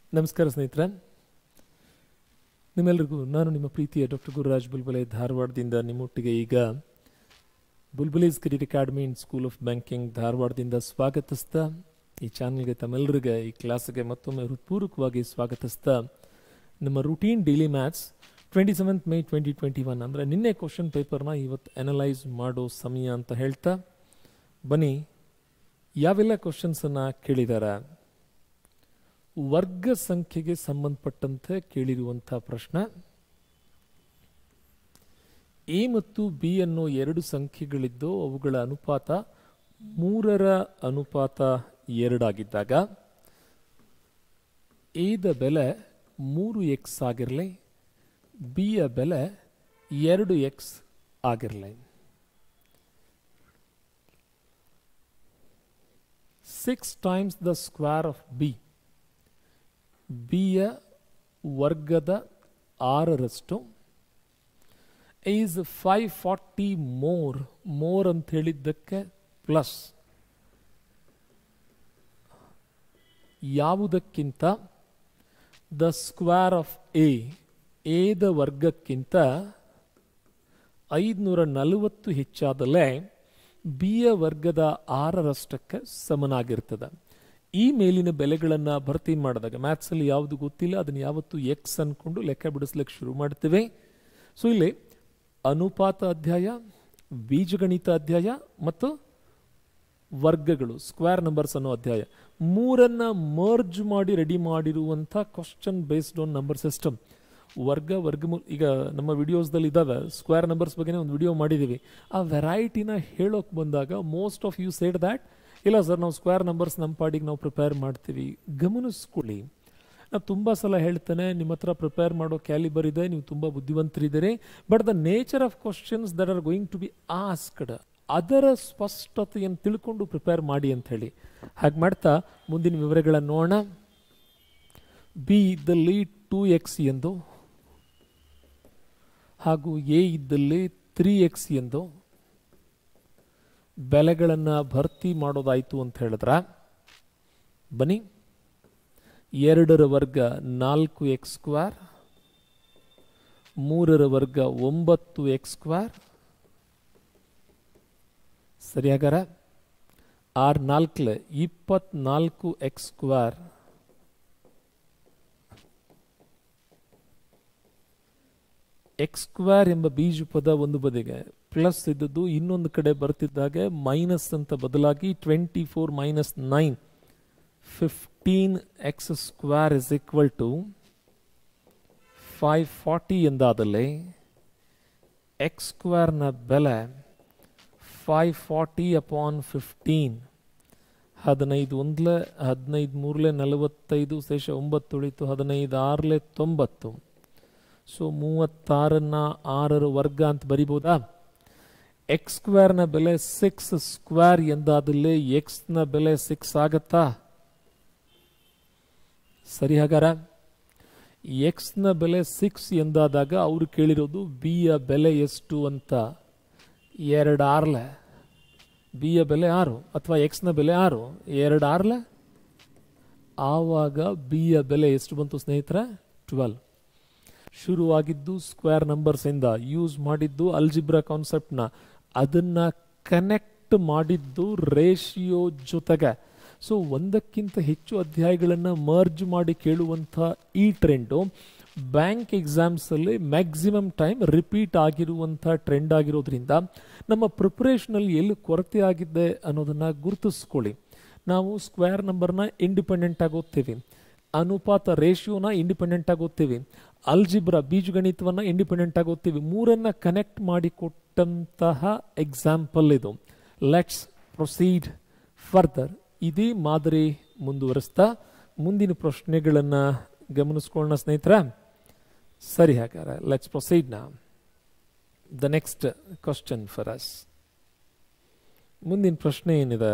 ನಮಸ್ಕಾರ ಸ್ನೇಹಿತರೆ ನಿಮ್ಮೆಲ್ಲರಿಗೂ ನಾನು ನಿಮ್ಮ ಪ್ರೀತಿಯ ಡಾಕ್ಟರ್ ಗುರುರಾಜ್ ಬುಲ್ಬುಲೆ ಧಾರವಾಡದಿಂದ ನಿಮ್ಮೊಟ್ಟಿಗೆ ಈಗ Bulbule's career academy in school of banking ಧಾರವಾಡದಿಂದ ಸ್ವಾಗತಿಸ್ತಾ ಈ ಚಾನಲ್ಗೆ ತಮ್ಮೆಲ್ಲರಿಗೆ ಈ ಕ್ಲಾಸ್ಗೆ ಮತ್ತೊಮ್ಮೆ ಹೃತ್ಪೂರ್ವಕವಾಗಿ ಸ್ವಾಗತಿಸ್ತಾ ನಮ್ಮ routine daily maths twenty seventh May twenty twenty one ಅಂದರೆ ನಿನ್ನೆ ಕ್ವಶನ್ ಪೇಪರ್ನ ಇವತ್ತು ಅನಲೈಸ್ ಮಾಡೋ ಸಮಯ ಅಂತ ಹೇಳ್ತಾ ಬನ್ನಿ ಯಾವೆಲ್ಲ ಕ್ವಶನ್ಸನ್ನು ಕೇಳಿದ್ದಾರೆ ವರ್ಗ ಸಂಖ್ಯೆಗೆ ಸಂಬಂಧಪಟ್ಟಂತೆ ಕೇಳಿರುವಂಥ ಪ್ರಶ್ನೆ ಎ ಮತ್ತು ಬಿ ಅನ್ನೋ ಎರಡು ಸಂಖ್ಯೆಗಳಿದ್ದು ಅವುಗಳ ಅನುಪಾತ ಮೂರರ ಅನುಪಾತ ಎರಡಾಗಿದ್ದಾಗ ಎದ ಬೆಲೆ ಮೂರು ಎಕ್ಸ್ ಆಗಿರಲಿ ಬಿಯ ಬೆಲೆ ಎರಡು ಎಕ್ಸ್ ಆಗಿರಲಿ six times the square of B ಬಿಯ ವರ್ಗದ ಆರರಷ್ಟು is five forty more more ಅಂತ ಹೇಳಿದ್ದಕ್ಕೆ ಪ್ಲಸ್ ಯಾವುದಕ್ಕಿಂತ ದ ಸ್ಕ್ವೇರ್ ಆಫ್ ಎ ಎದ ವರ್ಗಕ್ಕಿಂತ ಐದುನೂರ ನಲವತ್ತು ಹೆಚ್ಚಾದಲೇ ಬಿಯ ವರ್ಗದ ಆರರಷ್ಟಕ್ಕೆ ಸಮನಾಗಿರ್ತದೆ ಈ ಮೇಲಿನ ಬೆಲೆಗಳನ್ನು ಭರ್ತಿ ಮಾಡಿದಾಗ ಮ್ಯಾಥ್ಸಲ್ಲಿ ಯಾವುದು ಗೊತ್ತಿಲ್ಲ ಅದನ್ನು ಯಾವತ್ತು ಎಕ್ಸ್ ಅನ್ಕೊಂಡು ಲೆಕ್ಕ ಬಿಡಿಸ್ಲಿಕ್ಕೆ ಶುರು ಮಾಡ್ತೇವೆ ಸೊ ಇಲ್ಲಿ ಅನುಪಾತ ಅಧ್ಯಾಯ ಬೀಜಗಣಿತ ಅಧ್ಯಾಯ ಮತ್ತು ವರ್ಗಗಳು ಸ್ಕ್ವೇರ್ ನಂಬರ್ಸ್ ಅನ್ನೋ ಅಧ್ಯಾಯ ಮೂರನ್ನ ಮರ್ಜ್ ಮಾಡಿ ರೆಡಿ ಮಾಡಿರುವಂಥ question based on number system ವರ್ಗ ವರ್ಗಮೂಲ ಈಗ ನಮ್ಮ ವಿಡಿಯೋಸ್ದಲ್ಲಿ ಇದ್ದಾವೆ ಸ್ಕ್ವೇರ್ ನಂಬರ್ಸ್ ಬಗ್ಗೆ ಒಂದು ವಿಡಿಯೋ ಮಾಡಿದ್ದೀವಿ ಆ ವೆರೈಟಿನ ಹೇಳೋಕೆ ಬಂದಾಗ most of you said that ಇಲ್ಲ ಸರ್ ನಾವು ಸ್ಕ್ವೇರ್ ನಂಬರ್ಸ್ ನಮ್ಮ ಪಾಡಿಗೆ ನಾವು ಪ್ರಿಪೇರ್ ಮಾಡ್ತೀವಿ ಗಮನಿಸ್ಕೊಳ್ಳಿ ನಾನು ತುಂಬ ಸಲ ಹೇಳ್ತೇನೆ ನಿಮ್ಮ ಹತ್ರ ಪ್ರಿಪೇರ್ ಮಾಡೋ ಕ್ಯಾಲಿಬರ್ ಇದೆ ನೀವು ತುಂಬ ಬುದ್ಧಿವಂತರಿದ್ದೀರಿ but the nature of questions that are going to be asked ಅದರ ಸ್ಪಷ್ಟತೆಯನ್ನು ತಿಳ್ಕೊಂಡು ಪ್ರಿಪೇರ್ ಮಾಡಿ ಅಂತ ಹೇಳಿ ಹಾಗೆ ಮಾಡ್ತಾ ಮುಂದಿನ ವಿವರಗಳನ್ನು ನೋಡೋಣ ಬಿ ಇದ್ದಲ್ಲಿ ಟೂ ಎಕ್ಸ್ ಎಂದು ಹಾಗೂ ಎ ಇದ್ದಲ್ಲಿ ತ್ರೀ ಎಕ್ಸ್ ಎಂದು ಬೆಲೆಗಳನ್ನು ಭರ್ತಿ ಮಾಡೋದಾಯಿತು ಅಂತ ಹೇಳಿದ್ರ ಬನ್ನಿ ಎರಡರ ವರ್ಗ ನಾಲ್ಕು ಎಕ್ಸ್ ಸ್ಕ್ವೇರ್ ಮೂರರ ವರ್ಗ ಒಂಬತ್ತು ಎಕ್ಸ್ ಸ್ಕ್ವೇರ್ ಸರಿಯಾಗಾರ ಆರ್ ನಾಲ್ಕಲೆ ಇಪ್ಪತ್ನಾಲ್ಕು ಎಕ್ಸ್ ಸ್ಕ್ವೇರ್ ಎಕ್ಸ್ ಸ್ಕ್ವೇರ್ ಎಂಬ ಬೀಜ ಪದ ಒಂದು ಬದಿಗೆ ಪ್ಲಸ್ ಇದ್ದದ್ದು ಇನ್ನೊಂದು ಕಡೆ ಬರ್ತಿದ್ದಾಗೆ ಮೈನಸ್ ಅಂತ ಬದಲಾಗಿ twenty four minus nine fifteen X square is equal to five forty ಎಂದಾದಲ್ಲಿ ಎಕ್ಸ್ ಸ್ಕ್ವೇರ್ನ ಬೆಲೆ ಫೈವ್ ಫಾರ್ಟಿ ಅಪಾನ್ ಫಿಫ್ಟೀನ್ ಹದಿನೈದು ಒಂದ್ಲೆ ಹದಿನೈದು ಮೂರಲೆ ನಲವತ್ತೈದು ಶೇಷ ಒಂಬತ್ತು ಉಳಿತು ಹದಿನೈದು ಆರ್ಲೆ ತೊಂಬತ್ತು ಸೊ ಮೂವತ್ತಾರನ್ನ ಆರರ ವರ್ಗ ಅಂತ ಬರಿಬೋದಾ ಎಕ್ಸ್ ಸ್ಕ್ವೇರ್ನ ಬೆಲೆ ಸಿಕ್ಸ್ ಸ್ಕ್ವೇರ್ ಎಂದಾದಲ್ಲಿ ಎಕ್ಸ್ನ ಬೆಲೆ ಸಿಕ್ಸ್ ಆಗತ್ತಾ ಸರಿ ಹಾಗಾರ ಎಕ್ಸ್ನ ಬೆಲೆ ಸಿಕ್ಸ್ ಎಂದಾದಾಗ ಅವರು ಕೇಳಿರೋದು ಬಿಯ ಬೆಲೆ ಎಷ್ಟು ಅಂತ ಎರಡು ಆರ್ಲೆ ಬಿಯ ಬೆಲೆ ಆರು ಅಥವಾ ಎಕ್ಸ್ನ ಬೆಲೆ ಆರು ಎರಡು ಆರ್ಲೆ ಆವಾಗ ಬಿಯ ಬೆಲೆ ಎಷ್ಟು ಬಂತು ಸ್ನೇಹಿತರೆ ಟ್ವೆಲ್ ಶುರುವಾಗಿದ್ದು ಸ್ಕ್ವೇರ್ ನಂಬರ್ಸಿಂದ ಯೂಸ್ ಮಾಡಿದ್ದು ಅಲ್ಜಿಬ್ರಾ ಕಾನ್ಸೆಪ್ಟ್ನ ಅದನ್ನ ಕನೆಕ್ಟ್ ಮಾಡಿದ್ದು ರೇಷಿಯೋ ಜೊತೆಗೆ ಸೊ ಒಂದಕ್ಕಿಂತ ಹೆಚ್ಚು ಅಧ್ಯಾಯಗಳನ್ನು ಮರ್ಜ್ ಮಾಡಿ ಕೇಳುವಂಥ ಈ ಟ್ರೆಂಡು ಬ್ಯಾಂಕ್ ಎಕ್ಸಾಮ್ಸಲ್ಲಿ ಮ್ಯಾಕ್ಸಿಮಮ್ ಟೈಮ್ ರಿಪೀಟ್ ಆಗಿರುವಂಥ ಟ್ರೆಂಡ್ ಆಗಿರೋದ್ರಿಂದ ನಮ್ಮ ಪ್ರಿಪ್ರೇಷನಲ್ಲಿ ಎಲ್ಲಿ ಕೊರತೆ ಆಗಿದೆ ಅನ್ನೋದನ್ನು ಗುರುತಿಸ್ಕೊಳ್ಳಿ ನಾವು ಸ್ಕ್ವೇರ್ ನಂಬರ್ನ ಇಂಡಿಪೆಂಡೆಂಟ್ ಆಗಿ ಓದ್ತೀವಿ ಅನುಪಾತ ರೇಷಿಯೋನ ಇಂಡಿಪೆಂಡೆಂಟ್ ಆಗಿ ಓದ್ತೀವಿ ಅಲ್ಜಿಬ್ರ ಬೀಜಗಣಿತವನ್ನ ಇಂಡಿಪೆಂಡೆಂಟ್ ಆಗಿ ಓದ್ತೀವಿ ಮೂರನ್ನ ಕನೆಕ್ಟ್ ಮಾಡಿ ಕೊಟ್ಟಂತಹ ಎಕ್ಸಾಂಪಲ್ ಇದು ಲೆಟ್ಸ್ ಪ್ರೊಸೀಡ್ ಫರ್ದರ್ ಇದೇ ಮಾದರಿ ಮುಂದುವರಿಸ್ತಾ ಮುಂದಿನ ಪ್ರಶ್ನೆಗಳನ್ನು ಗಮನಿಸ್ಕೊಳ್ಳೋಣ ಸ್ನೇಹಿತರ ಸರಿ ಹಾಗಾರೆ ಲೆಟ್ಸ್ ಪ್ರೊಸೀಡ್ ನಾ the next question for us ಮುಂದಿನ ಪ್ರಶ್ನೆ ಏನಿದೆ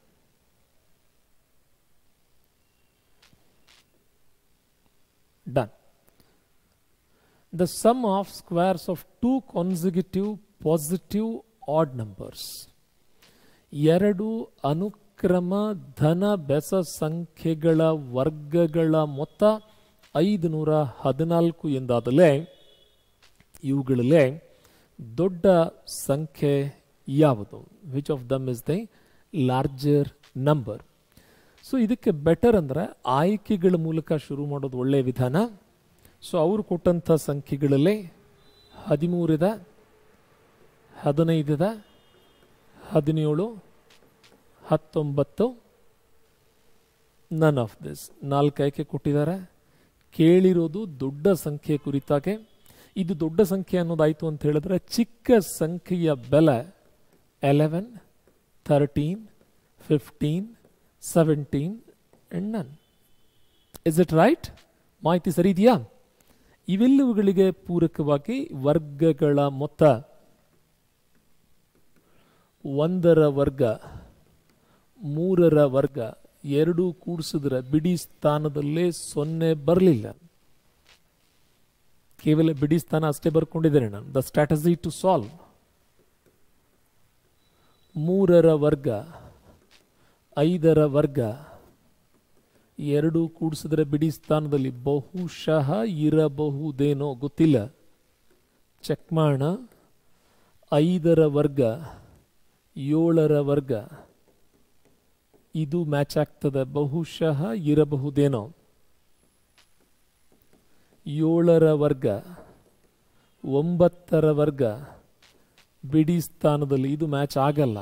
done the sum of squares of two consecutive positive odd numbers ಎರಡು ಅನುಕ್ರಮ ಅನುಕ್ರಮ ಧನ ಬೆಸ ಸಂಖ್ಯೆಗಳ ವರ್ಗಗಳ ಮೊತ್ತ ಐದು ನೂರ ಹದಿನಾಲ್ಕು ಎಂದಾದಲೇ ಇವುಗಳಲ್ಲೇ ದೊಡ್ಡ ಸಂಖ್ಯೆ ಯಾವುದು which of them is the larger number so ಇದಕ್ಕೆ ಬೆಟರ್ ಅಂದರೆ ಆಯ್ಕೆಗಳ ಮೂಲಕ ಶುರು ಮಾಡೋದು ಒಳ್ಳೆಯ ವಿಧಾನ ಸೊ ಅವರು ಕೊಟ್ಟಂಥ ಸಂಖ್ಯೆಗಳಲ್ಲಿ ಹದಿಮೂರಿದೆ ಹದಿನೈದಿದೆ ಹದಿನೇಳು ಹತ್ತೊಂಬತ್ತು ನನ್ ಆಫ್ ದಿಸ್ ನಾಲ್ಕು ಆಯ್ಕೆ ಕೊಟ್ಟಿದ್ದಾರೆ ಕೇಳಿರೋದು ದೊಡ್ಡ ಸಂಖ್ಯೆ ಕುರಿತಾಗೆ ಇದು ದೊಡ್ಡ ಸಂಖ್ಯೆ ಅನ್ನೋದಾಯಿತು ಅಂತ ಹೇಳಿದ್ರೆ ಚಿಕ್ಕ ಸಂಖ್ಯೆಯ ಬೆಲೆ eleven thirteen fifteen seventeen and none is it right ಮಾಹಿತಿ ಸರಿ ಇದೆಯಾ ಇವೆಲ್ಲವುಗಳಿಗೆ ಪೂರಕವಾಗಿ ವರ್ಗಗಳ ಮೊತ್ತ ಒಂದರ ವರ್ಗ ಮೂರರ ವರ್ಗ ಎರಡು ಕೂಡಿಸಿದ್ರೆ ಬಿಡಿ ಸ್ಥಾನದಲ್ಲೇ ಸೊನ್ನೆ ಬರಲಿಲ್ಲ ಕೇವಲ ಬಿಡಿ ಸ್ಥಾನ ಅಷ್ಟೇ ಬರ್ಕೊಂಡಿದ್ದೇನೆ ನಾನು ದ ಸ್ಟ್ರಾಟಜಿ ಟು ಸಾಲ್ವ್ ಮೂರರ ವರ್ಗ ಐದರ ವರ್ಗ ಎರಡು ಕೂಡಿಸಿದ್ರೆ ಬಿಡಿ ಸ್ಥಾನದಲ್ಲಿ ಬಹುಶಃ ಇರಬಹುದೇನೋ ಗೊತ್ತಿಲ್ಲ ಚೆಕ್ ಮಾಡೋಣ ಐದರ ವರ್ಗ ಏಳರ ವರ್ಗ ಇದು ಮ್ಯಾಚ್ ಆಗ್ತದೆ ಬಹುಶಃ ಇರಬಹುದೇನೋ ಏಳರ ವರ್ಗ ಒಂಬತ್ತರ ವರ್ಗ ಬಿಡಿ ಸ್ಥಾನದಲ್ಲಿ ಇದು ಮ್ಯಾಚ್ ಆಗಲ್ಲ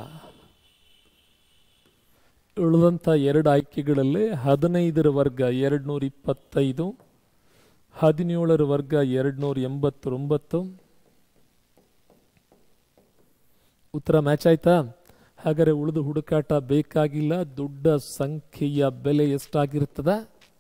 ಉಳಿದಂಥ ಎರಡು ಆಯ್ಕೆಗಳಲ್ಲಿ ಹದಿನೈದರ ವರ್ಗ ಎರಡು ನೂರ ಇಪ್ಪತ್ತೈದು ಹದಿನೇಳರ ವರ್ಗ ಎರಡು ನೂರ ಎಂಬತ್ತೊಂಬತ್ತು ಉತ್ತರ ಮ್ಯಾಚ್ ಆಯ್ತಾ ಹಾಗಾದರೆ ಉಳಿದು ಹುಡುಕಾಟ ಬೇಕಾಗಿಲ್ಲ ದೊಡ್ಡ ಸಂಖ್ಯೆಯ ಬೆಲೆ ಎಷ್ಟಾಗಿರ್ತದ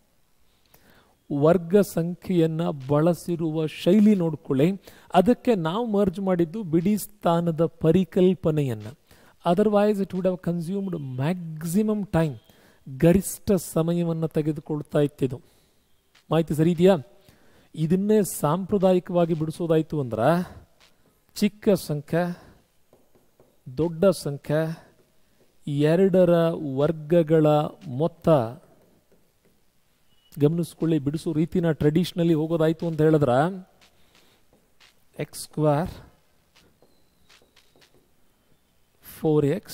ವರ್ಗ ಸಂಖ್ಯೆಯನ್ನ ಬಳಸಿರುವ ಶೈಲಿ ನೋಡ್ಕೊಳ್ಳಿ ಅದಕ್ಕೆ ನಾವು ಮರ್ಜ್ ಮಾಡಿದ್ದು ಬಿಡಿ ಸ್ಥಾನದ ಪರಿಕಲ್ಪನೆಯನ್ನ otherwise it would have consumed maximum time ಗರಿಷ್ಠ ಸಮಯವನ್ನು ತೆಗೆದುಕೊಳ್ತಾ ಇತ್ತಿದು ಮಾಹಿತಿ ಸರಿ ಇದೆಯಾ ಇದನ್ನೇ ಸಾಂಪ್ರದಾಯಿಕವಾಗಿ ಬಿಡಿಸೋದಾಯ್ತು ಅಂದ್ರೆ ಚಿಕ್ಕ ಸಂಖ್ಯೆ ದೊಡ್ಡ ಸಂಖ್ಯೆ ಎರಡರ ವರ್ಗಗಳ ಮೊತ್ತ ಗಮನಿಸ್ಕೊಳ್ಳಿ ಬಿಡಿಸೋ ರೀತಿನ ಟ್ರೆಡಿಷನಲಿ ಹೋಗೋದಾಯ್ತು ಅಂತ ಹೇಳಿದ್ರ ಎಕ್ಸ್ ಸ್ಕ್ವೇರ್ ಫೋರ್ ಎಕ್ಸ್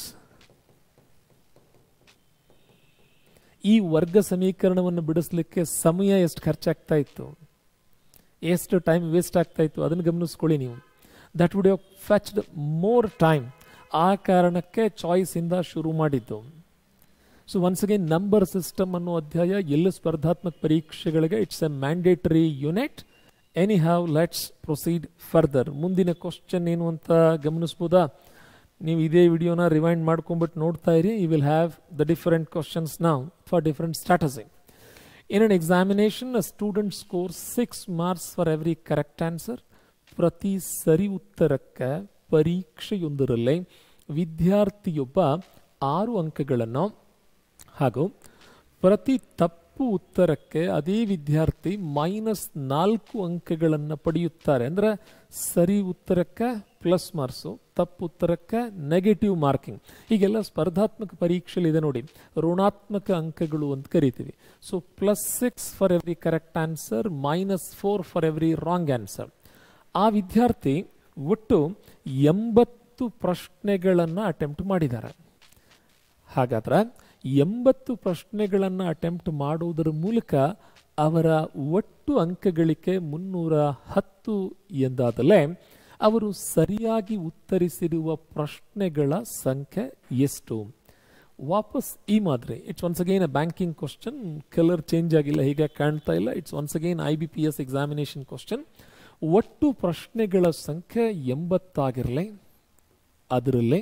ಈ ವರ್ಗ ಸಮೀಕರಣವನ್ನು ಬಿಡಿಸ್ಲಿಕ್ಕೆ ಸಮಯ ಎಷ್ಟು ಖರ್ಚಾಗ್ತಾ ಇತ್ತು ಎಷ್ಟು ಟೈಮ್ ವೇಸ್ಟ್ ಆಗ್ತಾ ಇತ್ತು ಅದನ್ನು ಗಮನಿಸ್ಕೊಳ್ಳಿ ನೀವು that would have fetched more time ಆ ಕಾರಣಕ್ಕೆ ಚಾಯ್ಸಿಂದ ಶುರು ಮಾಡಿದ್ದು so once again number system ಅನ್ನೋ ಅಧ್ಯಾಯ ಎಲ್ಲ ಸ್ಪರ್ಧಾತ್ಮಕ ಪರೀಕ್ಷೆಗಳಿಗೆ it's a mandatory unit anyhow let's proceed further ಮುಂದಿನ ಕ್ವಶನ್ ಏನು ಅಂತ ಗಮನಿಸ್ಬೋದಾ ನೀವು ಇದೇ ವಿಡಿಯೋನ ರಿವೈಂಡ್ ಮಾಡ್ಕೊಂಡ್ಬಿಟ್ಟು ನೋಡ್ತಾ ಇರಿ you will have the different questions ನಾವು for different strategy in an examination a student score six marks for every correct answer ಪ್ರತಿ ಸರಿ ಉತ್ತರಕ್ಕೆ ಪರೀಕ್ಷೆಯೊಂದರಲ್ಲಿ ವಿದ್ಯಾರ್ಥಿಯೊಬ್ಬ ಆರು ಅಂಕಗಳನ್ನು ಹಾಗೂ ಪ್ರತಿ ತಪ್ಪು ಉತ್ತರಕ್ಕೆ ಅದೇ ವಿದ್ಯಾರ್ಥಿ ಮೈನಸ್ ನಾಲ್ಕು ಅಂಕಗಳನ್ನು ಪಡೆಯುತ್ತಾರೆ ಅಂದರೆ ಸರಿ ಉತ್ತರಕ್ಕೆ ಪ್ಲಸ್ ಮಾರ್ಕ್ಸು ತಪ್ಪು ಉತ್ತರಕ್ಕೆ ನೆಗೆಟಿವ್ ಮಾರ್ಕಿಂಗ್ ಹೀಗೆಲ್ಲ ಸ್ಪರ್ಧಾತ್ಮಕ ಪರೀಕ್ಷೆಯಲ್ಲಿ ಇದೆ ನೋಡಿ ಋಣಾತ್ಮಕ ಅಂಕಗಳು ಅಂತ ಕರಿತೀವಿ so plus six for every correct answer minus four for every wrong answer ಆ ವಿದ್ಯಾರ್ಥಿ ಒಟ್ಟು ಎಂಬತ್ತು ಪ್ರಶ್ನೆಗಳನ್ನು ಅಟೆಂಪ್ಟ್ ಮಾಡಿದ್ದಾರೆ ಹಾಗಾದ್ರೆ ಎಂಬತ್ತು ಪ್ರಶ್ನೆಗಳನ್ನು ಅಟೆಂಪ್ಟ್ ಮಾಡುವುದರ ಮೂಲಕ ಅವರ ಒಟ್ಟು ಅಂಕಗಳಿಕೆ ಮುನ್ನೂರ ಹತ್ತು ಎಂದಾದಲೇ ಅವರು ಸರಿಯಾಗಿ ಉತ್ತರಿಸಿರುವ ಪ್ರಶ್ನೆಗಳ ಸಂಖ್ಯೆ ಎಷ್ಟು ವಾಪಸ್ ಈ ಮಾದರಿ it's once again a banking question colour change ಆಗಿಲ್ಲ ಹೀಗೆ ಕಾಣ್ತಾ ಇಲ್ಲ it's once again I B P S examination question ಒಟ್ಟು ಪ್ರಶ್ನೆಗಳ ಸಂಖ್ಯೆ ಎಂಬತ್ತಾಗಿರಲಿ ಅದರಲ್ಲಿ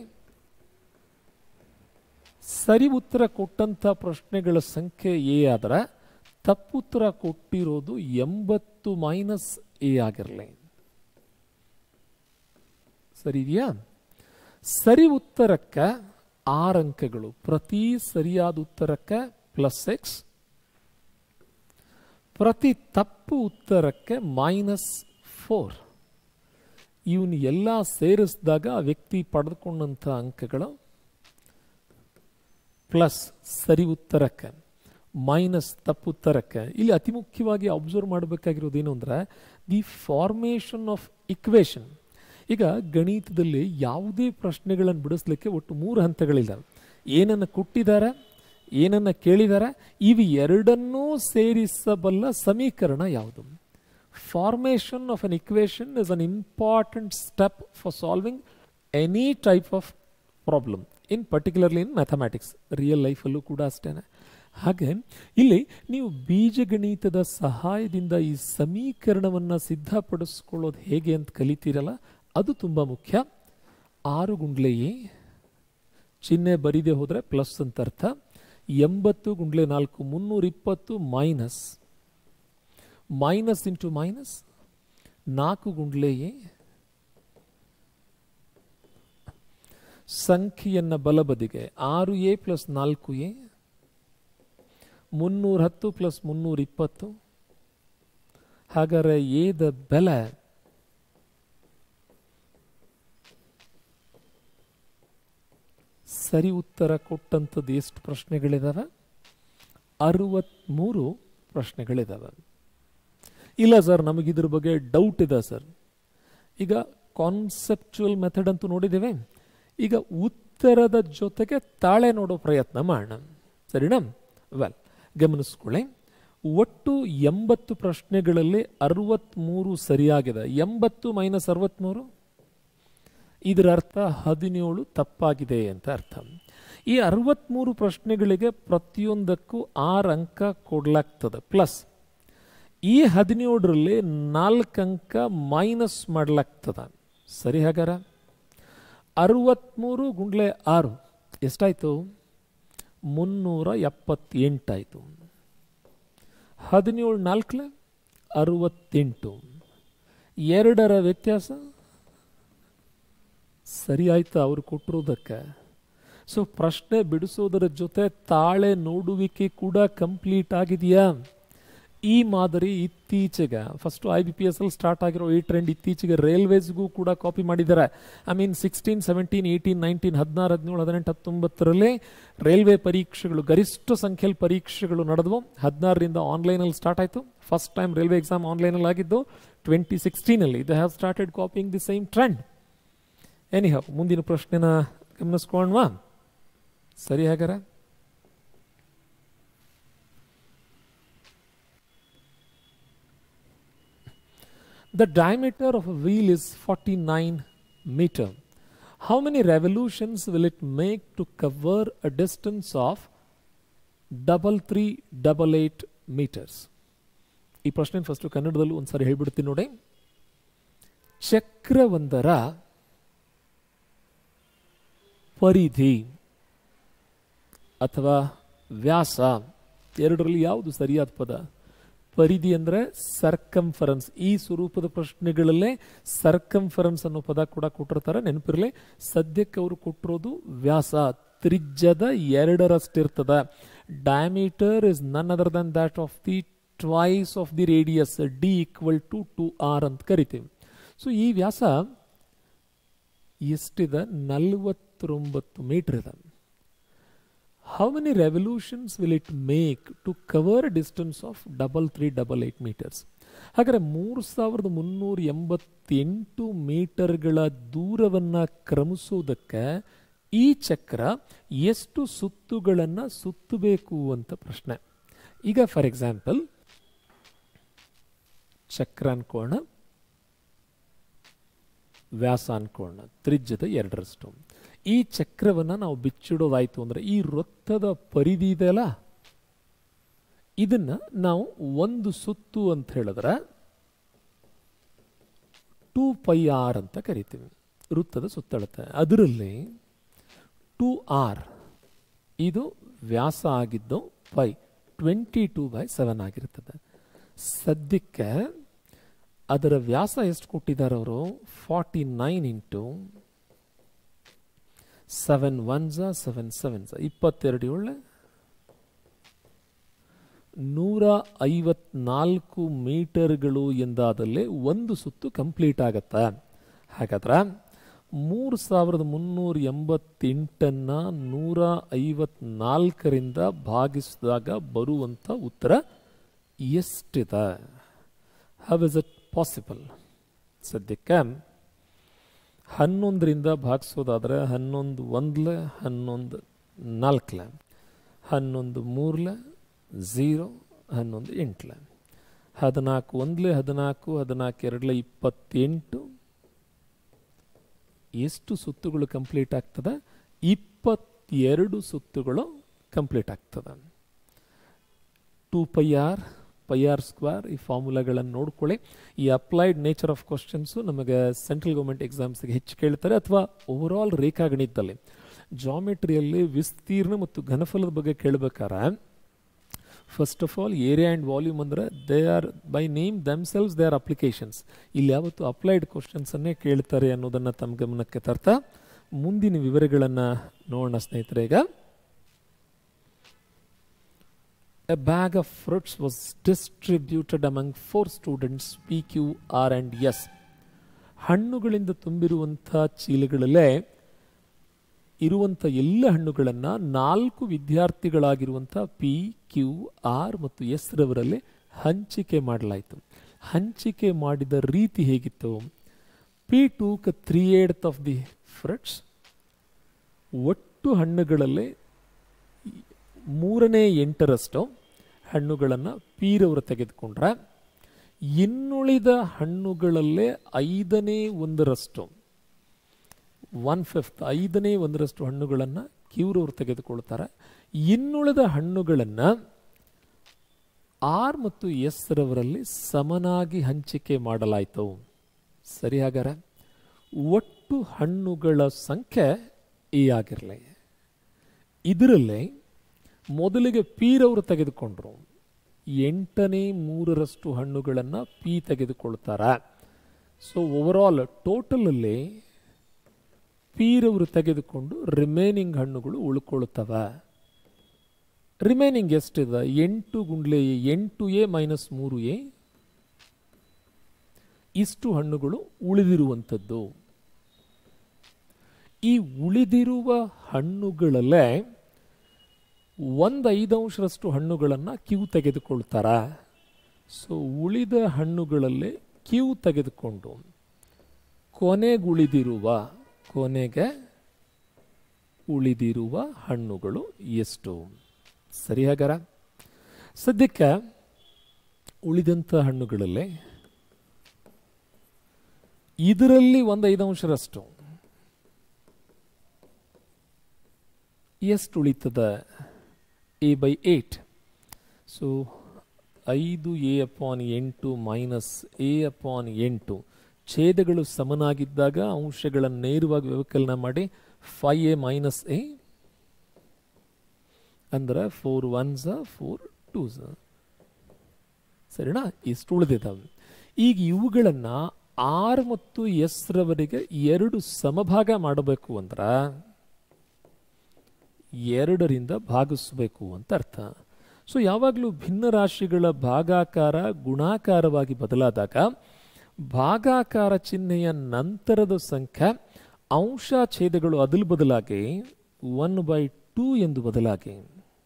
ಸರಿ ಉತ್ತರ ಕೊಟ್ಟಂಥ ಪ್ರಶ್ನೆಗಳ ಸಂಖ್ಯೆ ಎ ಆದ್ರೆ ತಪ್ಪುತ್ತರ ಕೊಟ್ಟಿರೋದು ಎಂಬತ್ತು ಮೈನಸ್ ಎ ಆಗಿರಲಿ ಸರಿ ಇದೆಯಾ ಸರಿ ಉತ್ತರಕ್ಕೆ ಆರು ಅಂಕಗಳು ಪ್ರತಿ ಸರಿಯಾದ ಉತ್ತರಕ್ಕೆ ಪ್ಲಸ್ ಎಕ್ಸ್ ಪ್ರತಿ ತಪ್ಪು ಉತ್ತರಕ್ಕೆ ಮೈನಸ್ ಫೋರ್ ಇವನು ಎಲ್ಲ ಸೇರಿಸಿದಾಗ ಆ ವ್ಯಕ್ತಿ ಪಡೆದುಕೊಂಡಂಥ ಅಂಕಗಳು ಪ್ಲಸ್ ಸರಿ ಉತ್ತರಕ್ಕೆ ಮೈನಸ್ ತಪ್ಪು ಉತ್ತರಕ್ಕೆ ಇಲ್ಲಿ ಅತಿ ಮುಖ್ಯವಾಗಿ ಅಬ್ಸರ್ವ್ ಮಾಡಬೇಕಾಗಿರೋದು ಏನು ಅಂದರೆ ದಿ ಫಾರ್ಮೇಷನ್ ಆಫ್ ಇಕ್ವೇಷನ್ ಈಗ ಗಣಿತದಲ್ಲಿ ಯಾವುದೇ ಪ್ರಶ್ನೆಗಳನ್ನು ಬಿಡಿಸ್ಲಿಕ್ಕೆ ಒಟ್ಟು ಮೂರು ಹಂತಗಳಿದ್ದಾವೆ ಏನನ್ನು ಕೊಟ್ಟಿದ್ದಾರೆ ಏನನ್ನು ಕೇಳಿದ್ದಾರೆ ಇವು ಎರಡನ್ನೂ ಸೇರಿಸಬಲ್ಲ ಸಮೀಕರಣ ಯಾವುದು formation of an equation is an important step for solving any type of problem in particularly in mathematics real ಲೈಫಲ್ಲೂ ಕೂಡ ಅಷ್ಟೇ ಹಾಗೆ ಇಲ್ಲಿ ನೀವು ಬೀಜಗಣಿತದ ಸಹಾಯದಿಂದ ಈ ಸಮೀಕರಣವನ್ನು ಸಿದ್ಧಪಡಿಸ್ಕೊಳ್ಳೋದು ಹೇಗೆ ಅಂತ ಕಲಿತೀರಲ್ಲ ಅದು ತುಂಬ ಮುಖ್ಯ ಆರು ಗುಂಡ್ಲೆ ಎ ಚಿಹ್ನೆ ಬರಿದೆ ಹೋದರೆ ಪ್ಲಸ್ ಅಂತ ಅರ್ಥ ಎಂಬತ್ತು ಗುಂಡ್ಲೆ ನಾಲ್ಕು ಮುನ್ನೂರ ಇಪ್ಪತ್ತು ಮೈನಸ್ ಮೈನಸ್ ಇಂಟು ಮೈನಸ್ ನಾಲ್ಕು ಗುಂಡ್ಲೆ ಎ ಸಂಖ್ಯೆಯನ್ನು ಬಲಬದಿಗೆ ಆರು ಎ ಪ್ಲಸ್ ನಾಲ್ಕು ಎ ಮುನ್ನೂರ ಹತ್ತು ಪ್ಲಸ್ ಮುನ್ನೂರ ಇಪ್ಪತ್ತು ಹಾಗಾದ್ರೆ ಎದ ಬೆಲೆ ಸರಿ ಉತ್ತರ ಕೊಟ್ಟಂಥದ್ದು ಎಷ್ಟು ಪ್ರಶ್ನೆಗಳಿದಾವೆ ಅರವತ್ತ್ಮೂರು ಪ್ರಶ್ನೆಗಳಿದಾವೆ ಇಲ್ಲ ಸರ್ ನಮಗಿದ್ರ ಬಗ್ಗೆ ಡೌಟ್ ಇದೆ ಸರ್ ಈಗ ಕಾನ್ಸೆಪ್ಚುವಲ್ ಮೆಥಡ್ ಅಂತೂ ನೋಡಿದ್ದೇವೆ ಈಗ ಉತ್ತರದ ಜೊತೆಗೆ ತಾಳೆ ನೋಡೋ ಪ್ರಯತ್ನ ಮಾಡೋಣ ಸರಿನಾ ವೆಲ್ ಗಮನಿಸ್ಕೊಳ್ಳಿ ಒಟ್ಟು ಎಂಬತ್ತು ಪ್ರಶ್ನೆಗಳಲ್ಲಿ ಅರವತ್ತ್ಮೂರು ಸರಿಯಾಗಿದೆ ಎಂಬತ್ತು ಮೈನಸ್ ಅರವತ್ತ್ಮೂರು ಇದರ ಅರ್ಥ ಹದಿನೇಳು ತಪ್ಪಾಗಿದೆ ಅಂತ ಅರ್ಥ ಈ ಅರವತ್ತ್ಮೂರು ಪ್ರಶ್ನೆಗಳಿಗೆ ಪ್ರತಿಯೊಂದಕ್ಕೂ ಆರು ಅಂಕ ಕೊಡ್ಲಾಗ್ತದೆ ಪ್ಲಸ್ ಈ ಹದಿನೇಳರಲ್ಲಿ ನಾಲ್ಕು ಅಂಕ ಮೈನಸ್ ಮಾಡ್ಲಾಗ್ತದೆ ಸರಿ ಹಾಗಾರ ಅರವತ್ತ್ಮೂರು ಗುಂಡ್ಲೆ ಆರು ಎಷ್ಟಾಯಿತು ಮುನ್ನೂರ ಎಪ್ಪತ್ತೆಂಟಾಯಿತು ಹದಿನೇಳು ನಾಲ್ಕಲೆ ಅರವತ್ತೆಂಟು ಎರಡರ ವ್ಯತ್ಯಾಸ ಸರಿ ಆಯ್ತಾ ಅವರು ಕೊಟ್ಟಿರೋದಕ್ಕೆ ಸೊ ಪ್ರಶ್ನೆ ಬಿಡಿಸೋದರ ಜೊತೆ ತಾಳೆ ನೋಡುವಿಕೆ ಕೂಡ ಕಂಪ್ಲೀಟ್ ಆಗಿದೆಯಾ ಈ ಮಾದರಿ ಇತ್ತೀಚೆಗೆ first I B P S ಅಲ್ಲಿ ಸ್ಟಾರ್ಟ್ ಆಗಿರೋ ಈ ಟ್ರೆಂಡ್ ಇತ್ತೀಚೆಗೆ ರೈಲ್ವೇಸ್ಗೂ ಕೂಡ ಕಾಪಿ ಮಾಡಿದ್ದಾರೆ I mean sixteen seventeen eighteen nineteen ಹದಿನಾರು ಹದಿನೇಳು ಹದಿನೆಂಟು ಹತ್ತೊಂಬತ್ತರಲ್ಲಿ ರೈಲ್ವೆ ಪರೀಕ್ಷೆಗಳು ಗರಿಷ್ಠ ಸಂಖ್ಯೆಯಲ್ಲಿ ಪರೀಕ್ಷೆಗಳು ನಡೆದವು ಹದಿನಾರರಿಂದ ಆನ್ಲೈನಲ್ಲಿ ಸ್ಟಾರ್ಟ್ ಆಯಿತು ಫಸ್ಟ್ ಟೈಮ್ ರೈಲ್ವೆ ಎಕ್ಸಾಮ್ ಆನ್ಲೈನಲ್ಲಿ ಆಗಿದ್ದು ಟ್ವೆಂಟಿ ಸಿಕ್ಸ್ಟೀನಲ್ಲಿ they have started copying the same trend anyhow ಮುಂದಿನ ಪ್ರಶ್ನೆನ ಗಮನಿಸ್ಕೊಳ್ಳೋಣವಾ ಸರಿ ಹಾಗಾರೆ The diameter of a wheel is 49 meter. How many revolutions will it make to cover a distance of double three double eight metres ಈ ಪ್ರಶ್ನೆ first ಕನ್ನಡದಲ್ಲೂ ಒಂದ್ಸರಿ ಹೇಳ್ಬಿಡ್ತೀನಿ ನೋಡಿ ಚಕ್ರವೊಂದರ ಪರಿಧಿ ಅಥವಾ ವ್ಯಾಸ ಎರಡರಲ್ಲಿ ಯಾವುದು ಸರಿಯಾದ ಪದ ಪರಿಧಿ ಅಂದರೆ ಸರ್ಕಂಫರೆನ್ಸ್ ಈ ಸ್ವರೂಪದ ಪ್ರಶ್ನೆಗಳಲ್ಲೇ ಸರ್ಕಂಫರೆನ್ಸ್ ಅನ್ನೋ ಪದ ಕೂಡ ಕೊಟ್ಟಿರ್ತಾರೆ ನೆನಪಿರಲಿ ಸದ್ಯಕ್ಕೆ ಅವರು ಕೊಟ್ಟಿರೋದು ವ್ಯಾಸ ತ್ರಿಜ್ಯದ ಎರಡರಷ್ಟಿರ್ತದ diameter is none other than that of the twice of the radius D equal to two R ಅಂತ ಕರಿತೀವಿ ಸೊ ಈ ವ್ಯಾಸ ಎಷ್ಟಿದೆ ನಲವತ್ತೊಂಬತ್ತು ಮೀಟರ್ ಇದೆ how many revolutions will it make to cover distance of double three double eight metres ಹಾಗಾದರೆ ಮೂರು ಸಾವಿರದ ಮುನ್ನೂರ ಎಂಬತ್ತೆಂಟು ಮೀಟರ್ಗಳ ದೂರವನ್ನು ಕ್ರಮಿಸೋದಕ್ಕೆ ಈ ಚಕ್ರ ಎಷ್ಟು ಸುತ್ತುಗಳನ್ನು ಸುತ್ತಬೇಕು ಅಂತ ಪ್ರಶ್ನೆ ಈಗ ಫಾರ್ ಎಕ್ಸಾಂಪಲ್ ಚಕ್ರ ಅನ್ಕೋಣ ವ್ಯಾಸ ಅನ್ಕೋಣ ತ್ರಿಜ್ಯದ ಎರಡರಷ್ಟು ಈ ಚಕ್ರವನ್ನು ನಾವು ಬಿಚ್ಚಿಡೋದಾಯ್ತು ಅಂದರೆ ಈ ವೃತ್ತದ ಪರಿಧಿ ಇದೆಯಲ್ಲ ಇದನ್ನ ನಾವು ಒಂದು ಸುತ್ತು ಅಂತ ಹೇಳಿದ್ರೆ ಟೂ ಪೈ ಆರ್ ಅಂತ ಕರಿತೀವಿ ವೃತ್ತದ ಸುತ್ತಳತೆ ಅದರಲ್ಲಿ ಟೂ ಆರ್ ಇದು ವ್ಯಾಸ ಆಗಿದ್ದು pi twenty two by seven ಆಗಿರ್ತದೆ ಸದ್ಯಕ್ಕೆ ಅದರ ವ್ಯಾಸ ಎಷ್ಟು ಕೊಟ್ಟಿದ್ದಾರೆ ಅವರು forty nine into seven one ಝ ಸೆವೆನ್ ಸೆವೆನ್ ಝ ಇಪ್ಪತ್ತೆರಡು ಏಳೆ ನೂರ ಐವತ್ನಾಲ್ಕು ಮೀಟರ್ಗಳು ಎಂದಾದಲ್ಲಿ ಒಂದು ಸುತ್ತು ಕಂಪ್ಲೀಟ್ ಆಗತ್ತೆ ಹಾಗಾದ್ರೆ ಮೂರು ಸಾವಿರದ ಮುನ್ನೂರ ಎಂಬತ್ತೆಂಟನ್ನು ನೂರ ಐವತ್ನಾಲ್ಕರಿಂದ ಭಾಗಿಸಿದಾಗ ಬರುವಂಥ ಉತ್ತರ ಎಷ್ಟಿದೆ ಹವ್ ಇಸ್ ಇಟ್ ಪಾಸಿಬಲ್ ಸದ್ಯಕ್ಕೆ ಹನ್ನೊಂದರಿಂದ ಭಾಗಿಸೋದಾದರೆ ಹನ್ನೊಂದು ಒಂದ್ಲೆ ಹನ್ನೊಂದು ನಾಲ್ಕಲೆ ಹನ್ನೊಂದು ಮೂರ್ಲೆ ಝೀರೋ ಹನ್ನೊಂದು ಎಂಟ್ಲೆ ಹದಿನಾಲ್ಕು ಒಂದ್ಲೆ ಹದಿನಾಲ್ಕು ಹದಿನಾಲ್ಕು ಎರಡ್ಲೆ ಇಪ್ಪತ್ತೆಂಟು ಎಷ್ಟು ಸುತ್ತುಗಳು ಕಂಪ್ಲೀಟ್ ಆಗ್ತದೆ ಇಪ್ಪತ್ತೆರಡು ಸುತ್ತುಗಳು ಕಂಪ್ಲೀಟ್ ಆಗ್ತದೆ two pi R pi R square ಈ ಫಾರ್ಮುಲಾಗಳನ್ನು ನೋಡ್ಕೊಳ್ಳಿ ಈ ಅಪ್ಲೈಡ್ ನೇಚರ್ ಆಫ್ ಕ್ವಶನ್ಸು ನಮಗೆ ಸೆಂಟ್ರಲ್ ಗೌರ್ಮೆಂಟ್ ಎಕ್ಸಾಮ್ಸ್ಗೆ ಹೆಚ್ಚು ಕೇಳ್ತಾರೆ ಅಥವಾ ಓವರಾಲ್ ರೇಖಾಗಣಿತದಲ್ಲಿ ಜಾಮೆಟ್ರಿಯಲ್ಲಿ ವಿಸ್ತೀರ್ಣ ಮತ್ತು ಘನಫಲದ ಬಗ್ಗೆ ಕೇಳಬೇಕಾದ್ರೆ first of all area and volume ಅಂದರೆ they are by name themselves they are applications ಇಲ್ಲಿ ಯಾವತ್ತು ಅಪ್ಲೈಡ್ ಕ್ವಶನ್ಸನ್ನೇ ಕೇಳ್ತಾರೆ ಅನ್ನೋದನ್ನು ತಮ್ಮ ಗಮನಕ್ಕೆ ತರ್ತಾ ಮುಂದಿನ ವಿವರಗಳನ್ನು ನೋಡೋಣ ಸ್ನೇಹಿತರೆ ಈಗ A bag of fruits was distributed among four students P, Q, R and S. ಹಣ್ಣುಗಳಿಂದ ತುಂಬಿರುವಂಥ ಚೀಲಗಳಲ್ಲೇ ಇರುವಂಥ ಎಲ್ಲ ಹಣ್ಣುಗಳನ್ನು ನಾಲ್ಕು ವಿದ್ಯಾರ್ಥಿಗಳಾಗಿರುವಂಥ ಪಿ ಕ್ಯೂ ಆರ್ ಮತ್ತು ಎಸ್ ರವರಲ್ಲಿ ಹಂಚಿಕೆ ಮಾಡಲಾಯಿತು ಹಂಚಿಕೆ ಮಾಡಿದ ರೀತಿ ಹೇಗಿತ್ತು P took three eighth of the fruits ಒಟ್ಟು ಹಣ್ಣುಗಳಲ್ಲಿ ಮೂರನೇ ಎಂಟರಷ್ಟು ಹಣ್ಣುಗಳನ್ನು ಪೀರವರು ತೆಗೆದುಕೊಂಡ್ರೆ ಇನ್ನುಳಿದ ಹಣ್ಣುಗಳಲ್ಲೇ ಐದನೇ ಒಂದರಷ್ಟು ಒನ್ ಫಿಫ್ತ್ ಐದನೇ ಒಂದರಷ್ಟು ಹಣ್ಣುಗಳನ್ನು ಕ್ಯೂರವರು ತೆಗೆದುಕೊಳ್ತಾರೆ ಇನ್ನುಳಿದ ಹಣ್ಣುಗಳನ್ನು ಆರ್ ಮತ್ತು ಎಸ್ ರವರಲ್ಲಿ ಸಮನಾಗಿ ಹಂಚಿಕೆ ಮಾಡಲಾಯಿತು ಸರಿ ಹಾಗಾರೆ ಒಟ್ಟು ಹಣ್ಣುಗಳ ಸಂಖ್ಯೆ ಈ ಆಗಿರಲಿ ಇದರಲ್ಲಿ ಮೊದಲಿಗೆ ಪೀರವರು ತೆಗೆದುಕೊಂಡ್ರು ಎಂಟನೇ ಮೂರರಷ್ಟು ಹಣ್ಣುಗಳನ್ನು ಪಿ ತೆಗೆದುಕೊಳ್ತಾರೆ ಸೊ ಓವರಾಲ್ ಟೋಟಲಲ್ಲಿ ಪೀರವರು ತೆಗೆದುಕೊಂಡು ರಿಮೈನಿಂಗ್ ಹಣ್ಣುಗಳು ಉಳ್ಕೊಳ್ತವೆ ರಿಮೈನಿಂಗ್ ಎಷ್ಟಿದೆ ಎಂಟು ಗುಂಡ್ಲೆ ಎ ಎಂಟು ಎ ಮೈನಸ್ ಮೂರು ಎ ಇಷ್ಟು ಹಣ್ಣುಗಳು ಉಳಿದಿರುವಂಥದ್ದು ಈ ಉಳಿದಿರುವ ಹಣ್ಣುಗಳಲ್ಲೇ ಒಂದು ಐದಂಶರಷ್ಟು ಹಣ್ಣುಗಳನ್ನು ಕ್ಯೂ ತೆಗೆದುಕೊಳ್ತಾರ ಸೊ ಉಳಿದ ಹಣ್ಣುಗಳಲ್ಲೇ ಕ್ಯೂ ತೆಗೆದುಕೊಂಡು ಕೊನೆಗುಳಿದಿರುವ ಕೊನೆಗೆ ಉಳಿದಿರುವ ಹಣ್ಣುಗಳು ಎಷ್ಟು ಸರಿ ಹಾಗಾರ ಸದ್ಯಕ್ಕೆ ಉಳಿದಂಥ ಹಣ್ಣುಗಳಲ್ಲಿ ಇದರಲ್ಲಿ ಒಂದು ಐದಂಶರಷ್ಟು ಎಷ್ಟು ಉಳಿತದ ಎ ಬೈ ಏಟ್ ಸೊ ಐದು ಎ ಅಪಾನ್ ಎಂಟು ಮೈನಸ್ ಎ ಅಪಾನ್ ಎಂಟು ಛೇದಗಳು ಸಮನಾಗಿದ್ದಾಗ ಅಂಶಗಳನ್ನು ನೇರವಾಗಿ ವ್ಯವಕಲನ ಮಾಡಿ ಫೈ ಎ ಮೈನಸ್ ಎ ಅಂದ್ರೆ ಫೋರ್ ಒನ್ಸ ಫೋರ್ ಟೂಸ ಸರಿನಾ ಇಷ್ಟು ಉಳಿದಿದ್ದಾವೆ ಈಗ ಇವುಗಳನ್ನು ಆರ್ ಮತ್ತು ಎಸ್ ರವರೆಗೆ ಎರಡು ಸಮಭಾಗ ಮಾಡಬೇಕು ಅಂದ್ರೆ ಎರಡರಿಂದ ಭಾಗಿಸಬೇಕು ಅಂತ ಅರ್ಥ ಸೊ ಯಾವಾಗಲೂ ಭಿನ್ನ ರಾಶಿಗಳ ಭಾಗಾಕಾರ ಗುಣಾಕಾರವಾಗಿ ಬದಲಾದಾಗ ಭಾಗಾಕಾರ ಚಿಹ್ನೆಯ ನಂತರದ ಸಂಖ್ಯೆ ಅಂಶ ಛೇದಗಳು ಅದಲು ಬದಲಾಗಿ ಒನ್ ಬೈ ಟೂ ಎಂದು ಬದಲಾಗಿ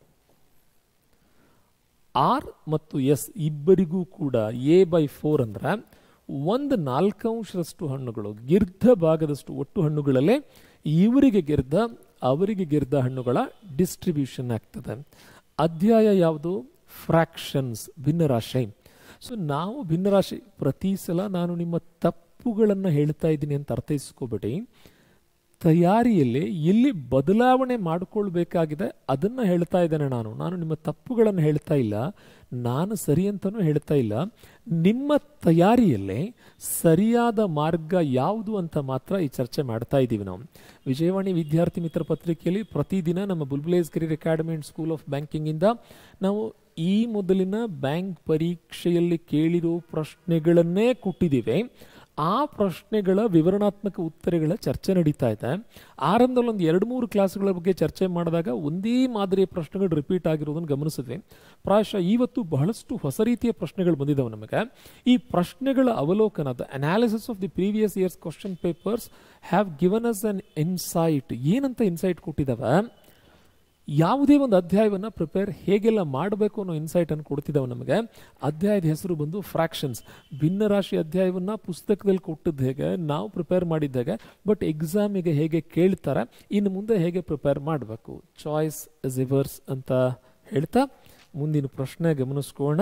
ಆರ್ ಮತ್ತು ಎಸ್ ಇಬ್ಬರಿಗೂ ಕೂಡ ಎ ಬೈ ಫೋರ್ ಅಂದ್ರೆ ಒಂದು ನಾಲ್ಕಂಶರಷ್ಟು ಹಣ್ಣುಗಳು ಗಿರ್ಧ ಭಾಗದಷ್ಟು ಒಟ್ಟು ಹಣ್ಣುಗಳಲ್ಲೇ ಇವರಿಗೆ ಗಿರ್ಧ ಅವರಿಗೆ ಗಿರ್ಧ ಹಣ್ಣುಗಳ ಡಿಸ್ಟ್ರಿಬ್ಯೂಷನ್ ಆಗ್ತದೆ ಅಧ್ಯಾಯ ಯಾವುದು ಫ್ರಾಕ್ಷನ್ಸ್ ಭಿನ್ನರಾಶಿ ಸೊ ನಾವು ಭಿನ್ನರಾಶಿ ಪ್ರತಿ ಸಲ ನಾನು ನಿಮ್ಮ ತಪ್ಪುಗಳನ್ನು ಹೇಳ್ತಾ ಇದ್ದೀನಿ ಅಂತ ಅರ್ಥೈಸ್ಕೋಬೇಡಿ ತಯಾರಿಯಲ್ಲಿ ಎಲ್ಲಿ ಬದಲಾವಣೆ ಮಾಡಿಕೊಳ್ಬೇಕಾಗಿದೆ ಅದನ್ನು ಹೇಳ್ತಾ ಇದ್ದೇನೆ ನಾನು ನಾನು ನಿಮ್ಮ ತಪ್ಪುಗಳನ್ನು ಹೇಳ್ತಾ ಇಲ್ಲ ನಾನು ಸರಿ ಅಂತಲೂ ಹೇಳ್ತಾ ಇಲ್ಲ ನಿಮ್ಮ ತಯಾರಿಯಲ್ಲೇ ಸರಿಯಾದ ಮಾರ್ಗ ಯಾವುದು ಅಂತ ಮಾತ್ರ ಈ ಚರ್ಚೆ ಮಾಡ್ತಾ ಇದ್ದೀವಿ ನಾವು ವಿಜಯವಾಣಿ ವಿದ್ಯಾರ್ಥಿ ಮಿತ್ರ ಪತ್ರಿಕೆಯಲ್ಲಿ ಪ್ರತಿದಿನ ನಮ್ಮ ಬುಲ್ಬುಲೇಸ್ career academy and school of ಬ್ಯಾಂಕಿಂಗಿಂದ ನಾವು ಈ ಮೊದಲಿನ ಬ್ಯಾಂಕ್ ಪರೀಕ್ಷೆಯಲ್ಲಿ ಕೇಳಿರೋ ಪ್ರಶ್ನೆಗಳನ್ನೇ ಕೊಟ್ಟಿದ್ದೀವಿ ಆ ಪ್ರಶ್ನೆಗಳ ವಿವರಣಾತ್ಮಕ ಉತ್ತರಗಳ ಚರ್ಚೆ ನಡೀತಾ ಇದೆ ಆರಂಭದಲ್ಲಿ ಒಂದು ಎರಡು ಮೂರು ಕ್ಲಾಸ್ಗಳ ಬಗ್ಗೆ ಚರ್ಚೆ ಮಾಡಿದಾಗ ಒಂದೇ ಮಾದರಿಯ ಪ್ರಶ್ನೆಗಳು ರಿಪೀಟ್ ಆಗಿರೋದನ್ನು ಗಮನಿಸಿದ್ವಿ ಪ್ರಾಯಶಃ ಇವತ್ತು ಬಹಳಷ್ಟು ಹೊಸ ರೀತಿಯ ಪ್ರಶ್ನೆಗಳು ಬಂದಿದ್ದಾವೆ ನಮಗೆ ಈ ಪ್ರಶ್ನೆಗಳ ಅವಲೋಕನ the analysis of the previous years question papers have given us an insight ಏನಂತ ಇನ್ಸೈಟ್ ಕೊಟ್ಟಿದ್ದಾವೆ ಯಾವುದೇ ಒಂದು ಅಧ್ಯಾಯವನ್ನು ಪ್ರಿಪೇರ್ ಹೇಗೆಲ್ಲ ಮಾಡಬೇಕು ಅನ್ನೋ ಇನ್ಸೈಟ್ ಅನ್ನು ಕೊಡ್ತಿದ್ದಾವೆ ನಮಗೆ ಅಧ್ಯಾಯದ ಹೆಸರು ಬಂದು ಫ್ರಾಕ್ಷನ್ಸ್ ಭಿನ್ನರಾಶಿ ಅಧ್ಯಾಯವನ್ನು ಪುಸ್ತಕದಲ್ಲಿ ಕೊಟ್ಟಿದ್ದು ಹೇಗೆ ನಾವು ಪ್ರಿಪೇರ್ ಮಾಡಿದ್ದಾಗ ಬಟ್ ಎಕ್ಸಾಮಿಗೆ ಹೇಗೆ ಕೇಳ್ತಾರೆ ಇನ್ನು ಮುಂದೆ ಹೇಗೆ ಪ್ರಿಪೇರ್ ಮಾಡಬೇಕು ಚಾಯ್ಸ್ ರಿವರ್ಸ್ ಅಂತ ಹೇಳ್ತಾ ಮುಂದಿನ ಪ್ರಶ್ನೆ ಗಮನಿಸ್ಕೋಣ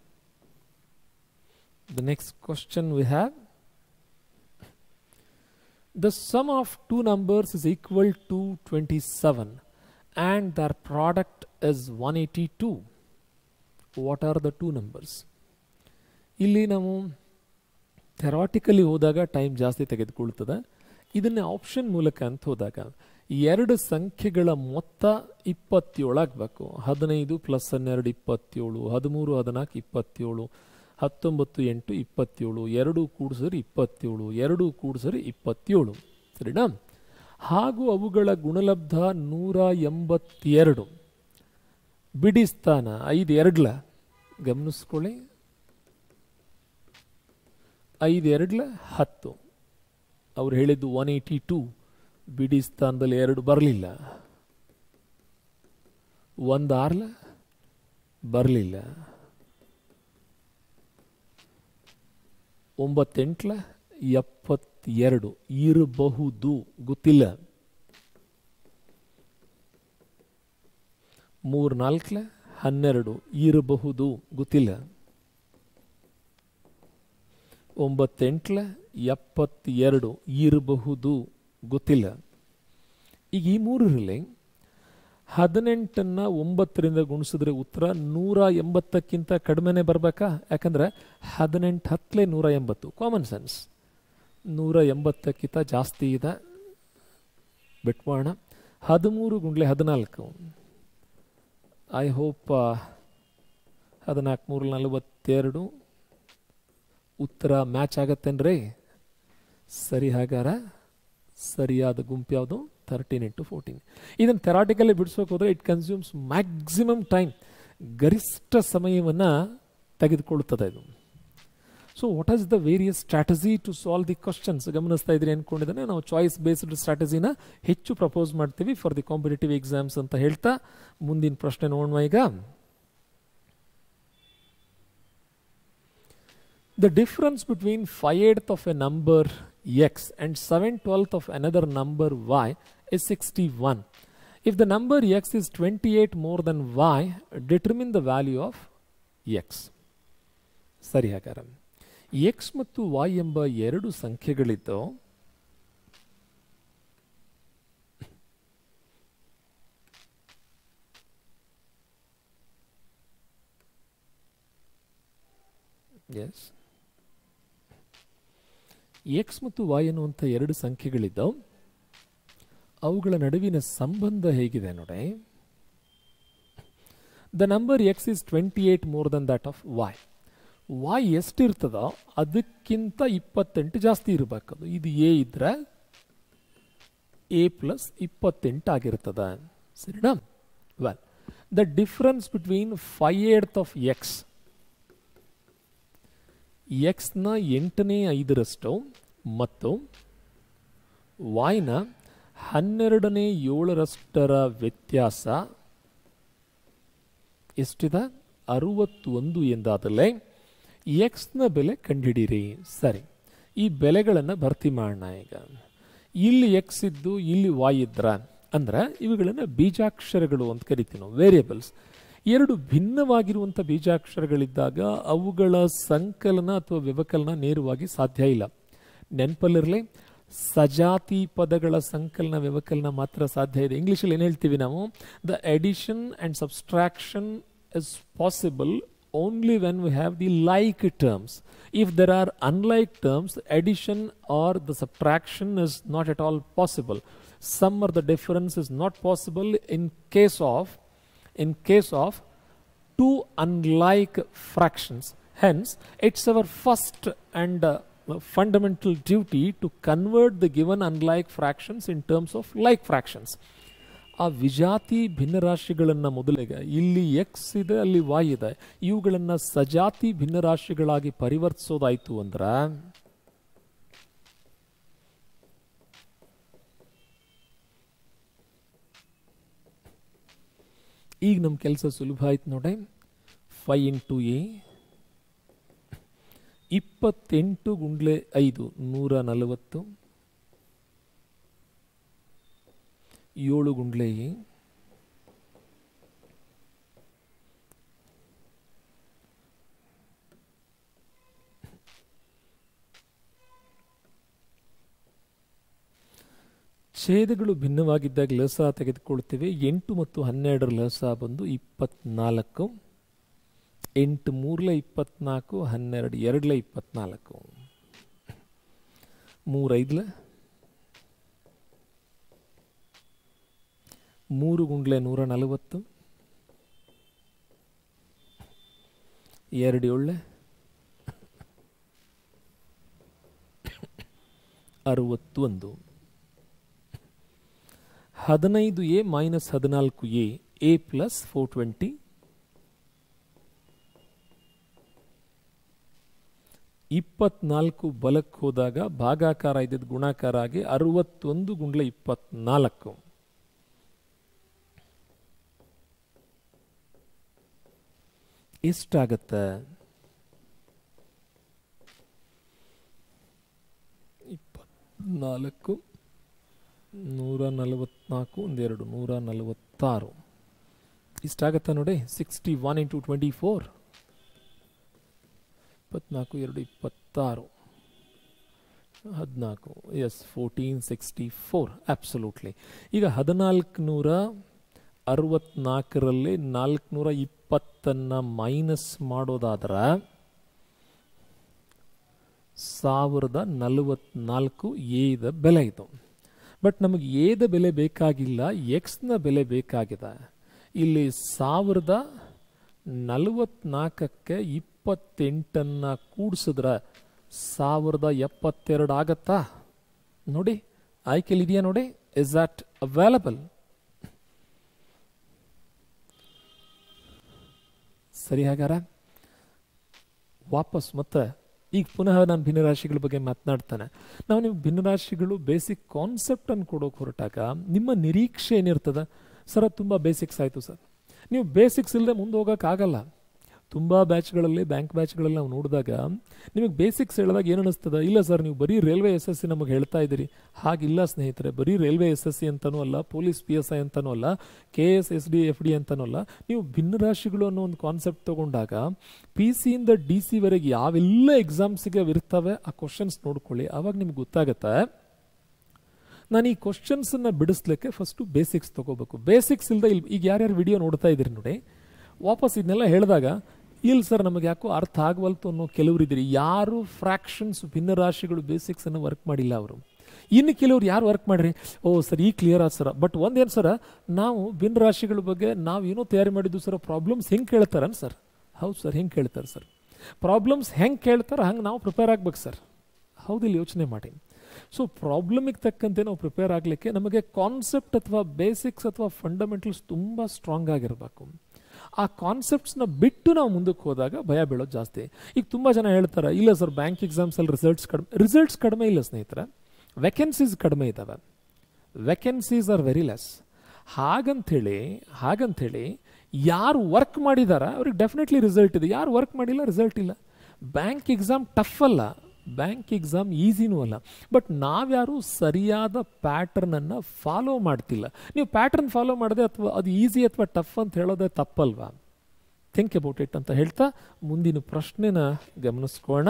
the next question we have The sum of two numbers is equal to 27 and their product is 182. What are the two numbers? ಇಲ್ಲಿ ನಾವು ಥೆರಾಟಿಕಲಿ ಹೋದಾಗ ಟೈಮ್ ಜಾಸ್ತಿ ತೆಗೆದುಕೊಳ್ತದೆ ಇದನ್ನೇ ಆಪ್ಷನ್ ಮೂಲಕ ಅಂತ ಹೋದಾಗ ಎರಡು ಸಂಖ್ಯೆಗಳ ಮೊತ್ತ ಇಪ್ಪತ್ತೇಳು ಆಗಬೇಕು ಹದಿನೈದು ಪ್ಲಸ್ ಹನ್ನೆರಡು ಇಪ್ಪತ್ತೇಳು ಹದಿಮೂರು ಹದಿನಾಲ್ಕು ಇಪ್ಪತ್ತೇಳು ಹತ್ತೊಂಬತ್ತು ಎಂಟು ಇಪ್ಪತ್ತೇಳು ಎರಡು ಕೂಡಿಸಿದ್ರೆ ಇಪ್ಪತ್ತೇಳು ಎರಡು ಕೂಡಿಸಿದ್ರೆ ಇಪ್ಪತ್ತೇಳು ಸರಿನಾ ಹಾಗೂ ಅವುಗಳ ಗುಣಲಬ್ಧ ನೂರ ಎಂಬತ್ತೆರಡು ಬಿಡಿ ಸ್ಥಾನ ಐದು ಎರಡ್ಲ ಗಮನಿಸ್ಕೊಳ್ಳಿ ಐದು ಎರಡ್ಲ ಹತ್ತು ಅವ್ರು ಹೇಳಿದ್ದು ಒನ್ ಏಯ್ಟಿ ಟೂ ಬಿಡಿ ಸ್ಥಾನದಲ್ಲಿ ಎರಡು ಬರಲಿಲ್ಲ ಒಂದು ಆರ್ಲ ಬರಲಿಲ್ಲ ಒಂಬತ್ತೆಂಟ್ಲ ಎಪ್ಪತ್ತೆರಡು ಇರಬಹುದು ಗೊತ್ತಿಲ್ಲ ಮೂರ್ ನಾಲ್ಕಲ ಹನ್ನೆರಡು ಇರಬಹುದು ಗೊತ್ತಿಲ್ಲ ಒಂಬತ್ತೆಂಟ್ಲ ಎಪ್ಪತ್ತೆರಡು ಇರಬಹುದು ಗೊತ್ತಿಲ್ಲ ಈಗ ಈ ಮೂರರಲ್ಲಿ ಹದಿನೆಂಟನ್ನ ಒಂಬತ್ತರಿಂದ ಗುಣಿಸಿದ್ರೆ ಉತ್ತರ ನೂರ ಎಂಬತ್ತಕ್ಕಿಂತ ಕಡಿಮೆನೆ ಬರಬೇಕಾ ಯಾಕಂದ್ರೆ ಹದಿನೆಂಟು ಹತ್ತಲೇ ನೂರ ಎಂಬತ್ತು ಕಾಮನ್ ಸೆನ್ಸ್ ನೂರ ಎಂಬತ್ತಕ್ಕಿಂತ ಜಾಸ್ತಿ ಇದೆ ಬಿಟ್ವಾಣ ಹದಿಮೂರು ಗುಂಡ್ಲೆ ಹದಿನಾಲ್ಕು ಐ ಹೋಪ್ ಹದಿನಾಲ್ಕು ಮೂರು ನಲವತ್ತೆರಡು ಉತ್ತರ ಮ್ಯಾಚ್ ಆಗತ್ತೇನ್ರಿ ಸರಿ ಹಾಗಾರ ಸರಿಯಾದ ಗುಂಪು ಯಾವುದು ತರ್ಟೀನ್ ಇಂಟು ಫೋರ್ಟೀನ್ ಇದನ್ನು ಥೆರಾಟಿಕಲ್ಲಿ ಬಿಡಿಸೋಕೆ ಹೋದರೆ ಇಟ್ ಕನ್ಸ್ಯೂಮ್ಸ್ ಮ್ಯಾಕ್ಸಿಮಮ್ ಟೈಮ್ ಗರಿಷ್ಠ ಸಮಯವನ್ನು ತೆಗೆದುಕೊಳ್ಳುತ್ತದೆ ಇದು so what as the various strategy to solve the questions ಗಮನಿಸ್ತಾ ಇದ್ರಿ ಅನ್ಕೊಂಡಿದ್ದಾನೆ ನಾವು ಚಾಯ್ಸ್ ಬೇಸ್ಡ್ ಸ್ಟ್ರಾಟಜಿನ ಹೆಚ್ಚು ಪ್ರಪೋಸ್ ಮಾಡ್ತೀವಿ ಫಾರ್ ದಿ ಕಾಂಪಿಟೇಟಿವ್ ಎಕ್ಸಾಮ್ಸ್ ಅಂತ ಹೇಳ್ತಾ ಮುಂದಿನ ಪ್ರಶ್ನೆ ನೋಡೋಣ ಈಗ The difference between 5 eighth of a number x and 7 twelfth of another number y is 61. If the number x is 28 more than y, determine the value of x. ಸರಿ ಹಾಗಾರ X ಮತ್ತು Y ಎಂಬ ಎರಡು ಸಂಖ್ಯೆಗಳಿದ್ದು ಎಸ್ ಎಕ್ಸ್ ಮತ್ತು Y ಅನ್ನುವಂಥ ಎರಡು ಸಂಖ್ಯೆಗಳಿದ್ದವು ಅವುಗಳ ನಡುವಿನ ಸಂಬಂಧ ಹೇಗಿದೆ ನೋಡಿ the number X is twenty eight more than that of Y Y ಎಷ್ಟಿರ್ತದೋ ಅದಕ್ಕಿಂತ ಇಪ್ಪತ್ತೆಂಟು ಜಾಸ್ತಿ ಇರಬೇಕದು ಇದು ಎ ಇದ್ರೆ ಎ ಪ್ಲಸ್ ಇಪ್ಪತ್ತೆಂಟು ಆಗಿರ್ತದ ಸರಿನಾ well the difference between five eighth of X ಎಕ್ಸ್ನ ಎಂಟನೇ ಐದರಷ್ಟು ಮತ್ತು ವಾಯ್ನ ಹನ್ನೆರಡನೇ ಏಳರಷ್ಟರ ವ್ಯತ್ಯಾಸ ಎಷ್ಟಿದೆ ಅರುವತ್ತೊಂದು ಎಂದಾದಲೇ ಎಕ್ಸ್ನ ಬೆಲೆ ಕಂಡುಹಿಡೀರಿ ಸರಿ ಈ ಬೆಲೆಗಳನ್ನು ಭರ್ತಿ ಮಾಡೋಣ ಈಗ ಇಲ್ಲಿ ಎಕ್ಸ್ ಇದ್ದು ಇಲ್ಲಿ ವಾಯ್ ಇದ್ರ ಅಂದ್ರೆ ಇವುಗಳನ್ನು ಬೀಜಾಕ್ಷರಗಳು ಅಂತ ಕರಿತೀವಿ ನಾವು ವೇರಿಯಬಲ್ಸ್ ಎರಡು ಭಿನ್ನವಾಗಿರುವಂಥ ಬೀಜಾಕ್ಷರಗಳಿದ್ದಾಗ ಅವುಗಳ ಸಂಕಲನ ಅಥವಾ ವ್ಯವಕಲನ ನೇರವಾಗಿ ಸಾಧ್ಯ ಇಲ್ಲ ನೆನಪಲ್ಲಿರಲಿ ಸಜಾತಿ ಪದಗಳ ಸಂಕಲನ ವ್ಯವಕಲನ ಮಾತ್ರ ಸಾಧ್ಯ ಇದೆ ಇಂಗ್ಲೀಷಲ್ಲಿ ಏನು ಹೇಳ್ತೀವಿ ನಾವು the addition and subtraction is possible only when we have the like terms if there are unlike terms addition or the subtraction is not at all possible sum or the difference is not possible in case of in case of two unlike fractions. Hence, it's our first and uh, fundamental duty to convert the given unlike fractions in terms of like fractions ಆ ವಿಜಾತಿ ಭಿನ್ನರಾಶಿಗಳನ್ನು ಮೊದಲಿಗೆ ಇಲ್ಲಿ X ಇದೆ ಅಲ್ಲಿ Y ಇದೆ ಇವುಗಳನ್ನು ಸಜಾತಿ ಭಿನ್ನರಾಶಿಗಳಾಗಿ ಪರಿವರ್ತಿಸೋದಾಯ್ತು ಅಂದ್ರೆ ಈಗ ನಮ್ಮ ಕೆಲಸ ಸುಲಭ ಆಯ್ತು ನೋಡಿ ಫೈ ಇಂಟು ಎ ಇಪ್ಪತ್ತೆಂಟು ಗುಂಡ್ಲೆ ಐದು ನೂರ ನಲವತ್ತು ಏಳು ಗುಂಡ್ಲೆ ಎ ಛೇದಗಳು ಭಿನ್ನವಾಗಿದ್ದಾಗ ಲಸ ತೆಗೆದುಕೊಳ್ತೇವೆ ಎಂಟು ಮತ್ತು ಹನ್ನೆರಡರ ಲಸ ಬಂದು ಇಪ್ಪತ್ನಾಲ್ಕು ಎಂಟು ಮೂರಲೆ ಇಪ್ಪತ್ನಾಲ್ಕು ಹನ್ನೆರಡು ಎರಡಲೆ ಇಪ್ಪತ್ನಾಲ್ಕು ಮೂರೈದ್ಲೆ ಮೂರು ಗುಂಡ್ಲೆ ನೂರ ನಲವತ್ತು ಎರಡು ಏಳೆ ಅರುವತ್ತೊಂದು ಹದಿನೈದು ಎ ಮೈನಸ್ ಹದಿನಾಲ್ಕು A A plus four twenty ಇಪ್ಪತ್ನಾಲ್ಕು ಬಲಕ್ಕೆ ಹೋದಾಗ ಭಾಗಾಕಾರ ಇದ್ದಿದ್ದು ಗುಣಾಕಾರ ಆಗಿ ಅರವತ್ತೊಂದು ಗುಂಡ್ಲೆ ಇಪ್ಪತ್ನಾಲ್ಕು ಎಷ್ಟಾಗತ್ತೆ ಇಪ್ಪತ್ನಾಲ್ಕು ನೂರ ನಲವತ್ನಾಲ್ಕು ಒಂದೆರಡು ನೂರ ನಲವತ್ತಾರು ಇಷ್ಟಾಗತ್ತಾ ನೋಡಿ sixty one into twenty four ಇಪ್ಪತ್ನಾಲ್ಕು ಎರಡು ಇಪ್ಪತ್ತಾರು ಹದಿನಾಲ್ಕು yes fourteen sixty four absolutely ಈಗ ಹದಿನಾಲ್ಕು ನೂರ ಅರವತ್ನಾಲ್ಕರಲ್ಲಿ ನಾಲ್ಕುನೂರ ಇಪ್ಪತ್ತನ್ನು ಮೈನಸ್ ಮಾಡೋದಾದ್ರೆ ಸಾವಿರದ ನಲವತ್ನಾಲ್ಕು ಏದ ಬೆಲೆ ಇದು ಬಟ್ ನಮಗೆ ಏದ ಬೆಲೆ ಬೇಕಾಗಿಲ್ಲ ಎಕ್ಸ್ನ ಬೆಲೆ ಬೇಕಾಗಿದೆ ಇಲ್ಲಿ ಸಾವಿರದ ನಲವತ್ನಾಲ್ಕಕ್ಕೆ ಇಪ್ಪತ್ತೆಂಟನ್ನು ಕೂಡಿಸಿದ್ರೆ ಸಾವಿರದ ಎಪ್ಪತ್ತೆರಡು ಆಗತ್ತಾ ನೋಡಿ ಆಯ್ಕೆಲಿ ಇದೆಯಾ ನೋಡಿ ಇಸ್ ದಟ್ ಅವೈಲಬಲ್ ಸರಿ ಹಾಗಾರ ವಾಪಸ್ ಮತ್ತೆ ಈಗ ಪುನಃ ನಾನು ಭಿನ್ನರಾಶಿಗಳ ಬಗ್ಗೆ ಮಾತನಾಡ್ತಾನೆ ನಾವು ನೀವು ಭಿನ್ನರಾಶಿಗಳು ಬೇಸಿಕ್ ಕಾನ್ಸೆಪ್ಟ್ ಅನ್ನು ಕೊಡೋಕೆ ಹೊರಟಾಗ ನಿಮ್ಮ ನಿರೀಕ್ಷೆ ಏನಿರ್ತದೆ ಸರ್ ಅದು ತುಂಬ ಬೇಸಿಕ್ಸ್ ಆಯಿತು ಸರ್ ನೀವು ಬೇಸಿಕ್ಸ್ ಇಲ್ಲದೆ ಮುಂದೆ ಹೋಗೋಕ್ಕಾಗಲ್ಲ ತುಂಬ ಬ್ಯಾಚ್ಗಳಲ್ಲಿ ಬ್ಯಾಂಕ್ ಬ್ಯಾಚ್ಗಳಲ್ಲಿ ನಾವು ನೋಡಿದಾಗ ನಿಮಗೆ ಬೇಸಿಕ್ಸ್ ಹೇಳಿದಾಗ ಏನು ಅನಿಸ್ತದೆ ಇಲ್ಲ ಸರ್ ನೀವು ಬರೀ ರೈಲ್ವೆ ಎಸ್ ಎಸ್ ಸಿ ನಮಗೆ ಹೇಳ್ತಾ ಇದ್ದೀರಿ ಹಾಗಿಲ್ಲ ಸ್ನೇಹಿತರೆ ಬರೀ ರೈಲ್ವೆ ಎಸ್ ಎಸ್ ಸಿ ಅಂತನೂ ಅಲ್ಲ ಪೊಲೀಸ್ ಪಿ ಎಸ್ ಐ ಅಂತನೂ ಅಲ್ಲ K S S D F D ಅಂತನೂ ಅಲ್ಲ ನೀವು ಭಿನ್ನರಾಶಿಗಳು ಅನ್ನೋ ಒಂದು ಕಾನ್ಸೆಪ್ಟ್ ತಗೊಂಡಾಗ ಪಿ ಸಿಯಿಂದ ಡಿ ಸಿವರೆಗೆ ಯಾವೆಲ್ಲ ಎಕ್ಸಾಮ್ಸಿಗೆ ಇರ್ತವೆ ಆ ಕ್ವಶನ್ಸ್ ನೋಡ್ಕೊಳ್ಳಿ ಆವಾಗ ನಿಮ್ಗೆ ಗೊತ್ತಾಗತ್ತೆ ನಾನು ಈ ಕ್ವಶನ್ಸನ್ನು ಬಿಡಿಸ್ಲಿಕ್ಕೆ ಫಸ್ಟು ಬೇಸಿಕ್ಸ್ ತಗೋಬೇಕು ಬೇಸಿಕ್ಸ್ ಇಲ್ಲದೆ ಇಲ್ಲಿ ಈಗ ಯಾರ್ಯಾರು ವಿಡಿಯೋ ನೋಡ್ತಾ ಇದ್ದೀರಿ ನೋಡಿ ವಾಪಸ್ ಇದನ್ನೆಲ್ಲ ಹೇಳಿದಾಗ ಇಲ್ಲ ಸರ್ ನಮಗೆ ಯಾಕೋ ಅರ್ಥ ಆಗವಲ್ತು ಅನ್ನೋ ಕೆಲವರು ಇದ್ದೀರಿ ಯಾರು ಫ್ರಾಕ್ಷನ್ಸ್ ಭಿನ್ನರಾಶಿಗಳು ಬೇಸಿಕ್ಸನ್ನು ವರ್ಕ್ ಮಾಡಿಲ್ಲ ಅವರು ಇನ್ನು ಕೆಲವ್ರು ಯಾರು ವರ್ಕ್ ಮಾಡ್ರಿ ಓ ಸರ್ ಈ ಕ್ಲಿಯರ್ ಆದ ಸರ್ ಬಟ್ ಒಂದೇನು ಸರ ನಾವು ಭಿನ್ನರಾಶಿಗಳ ಬಗ್ಗೆ ನಾವು ಏನೋ ತಯಾರಿ ಮಾಡಿದ್ದು ಸರ್ ಪ್ರಾಬ್ಲಮ್ಸ್ ಹೆಂಗೆ ಕೇಳ್ತಾರನ್ ಸರ್ ಹೌದು ಸರ್ ಹೆಂಗೆ ಕೇಳ್ತಾರೆ ಸರ್ ಪ್ರಾಬ್ಲಮ್ಸ್ ಹೆಂಗೆ ಕೇಳ್ತಾರೆ ಹಂಗೆ ನಾವು ಪ್ರಿಪೇರ್ ಆಗ್ಬೇಕು ಸರ್ ಹೌದಿಲ್ಲ ಯೋಚನೆ ಮಾಡಿ ಸೊ ಪ್ರಾಬ್ಲಮಿಗೆ ತಕ್ಕಂತೆ ನಾವು ಪ್ರಿಪೇರ್ ಆಗಲಿಕ್ಕೆ ನಮಗೆ ಕಾನ್ಸೆಪ್ಟ್ ಅಥವಾ ಬೇಸಿಕ್ಸ್ ಅಥವಾ ಫಂಡಮೆಂಟಲ್ಸ್ ತುಂಬ ಸ್ಟ್ರಾಂಗ್ ಆಗಿರಬೇಕು ಆ ಕಾನ್ಸೆಪ್ಟ್ಸ್ನ ಬಿಟ್ಟು ನಾವು ಮುಂದಕ್ಕೆ ಹೋದಾಗ ಭಯ ಬೀಳೋದು ಜಾಸ್ತಿ ಈಗ ತುಂಬ ಜನ ಹೇಳ್ತಾರೆ ಇಲ್ಲ ಸರ್ ಬ್ಯಾಂಕ್ ಎಕ್ಸಾಮ್ಸಲ್ಲಿ ರಿಸಲ್ಟ್ಸ್ ಕಡಿಮೆ ರಿಸಲ್ಟ್ಸ್ ಕಡಿಮೆ ಇಲ್ಲ ಸ್ನೇಹಿತರೆ ವೆಕೆನ್ಸೀಸ್ ಕಡಿಮೆ ಇದ್ದಾವೆ ವೆಕೆನ್ಸೀಸ್ ಆರ್ ವೆರಿ ಲೆಸ್ ಹಾಗಂಥೇಳಿ ಹಾಗಂಥೇಳಿ ಯಾರು ವರ್ಕ್ ಮಾಡಿದಾರ ಅವ್ರಿಗೆ ಡೆಫಿನೆಟ್ಲಿ ರಿಸಲ್ಟ್ ಇದೆ ಯಾರು ವರ್ಕ್ ಮಾಡಿಲ್ಲ ರಿಸಲ್ಟ್ ಇಲ್ಲ ಬ್ಯಾಂಕ್ ಎಕ್ಸಾಮ್ ಟಫ್ ಅಲ್ಲ ಬ್ಯಾಂಕ್ ಎಕ್ಸಾಮ್ ಈಸಿನೂ ಅಲ್ಲ ಬಟ್ ನಾವ್ಯಾರು ಸರಿಯಾದ ಪ್ಯಾಟರ್ನನ್ನು ಫಾಲೋ ಮಾಡ್ತಿಲ್ಲ ನೀವು ಪ್ಯಾಟರ್ನ್ ಫಾಲೋ ಮಾಡದೆ ಅಥವಾ ಅದು ಈಸಿ ಅಥವಾ ಟಫ್ ಅಂತ ಹೇಳೋದೇ ತಪ್ಪಲ್ವಾ ಥಿಂಕ್ ಅಬೌಟ್ ಇಟ್ ಅಂತ ಹೇಳ್ತಾ ಮುಂದಿನ ಪ್ರಶ್ನೆನ ಗಮನಿಸ್ಕೋಣ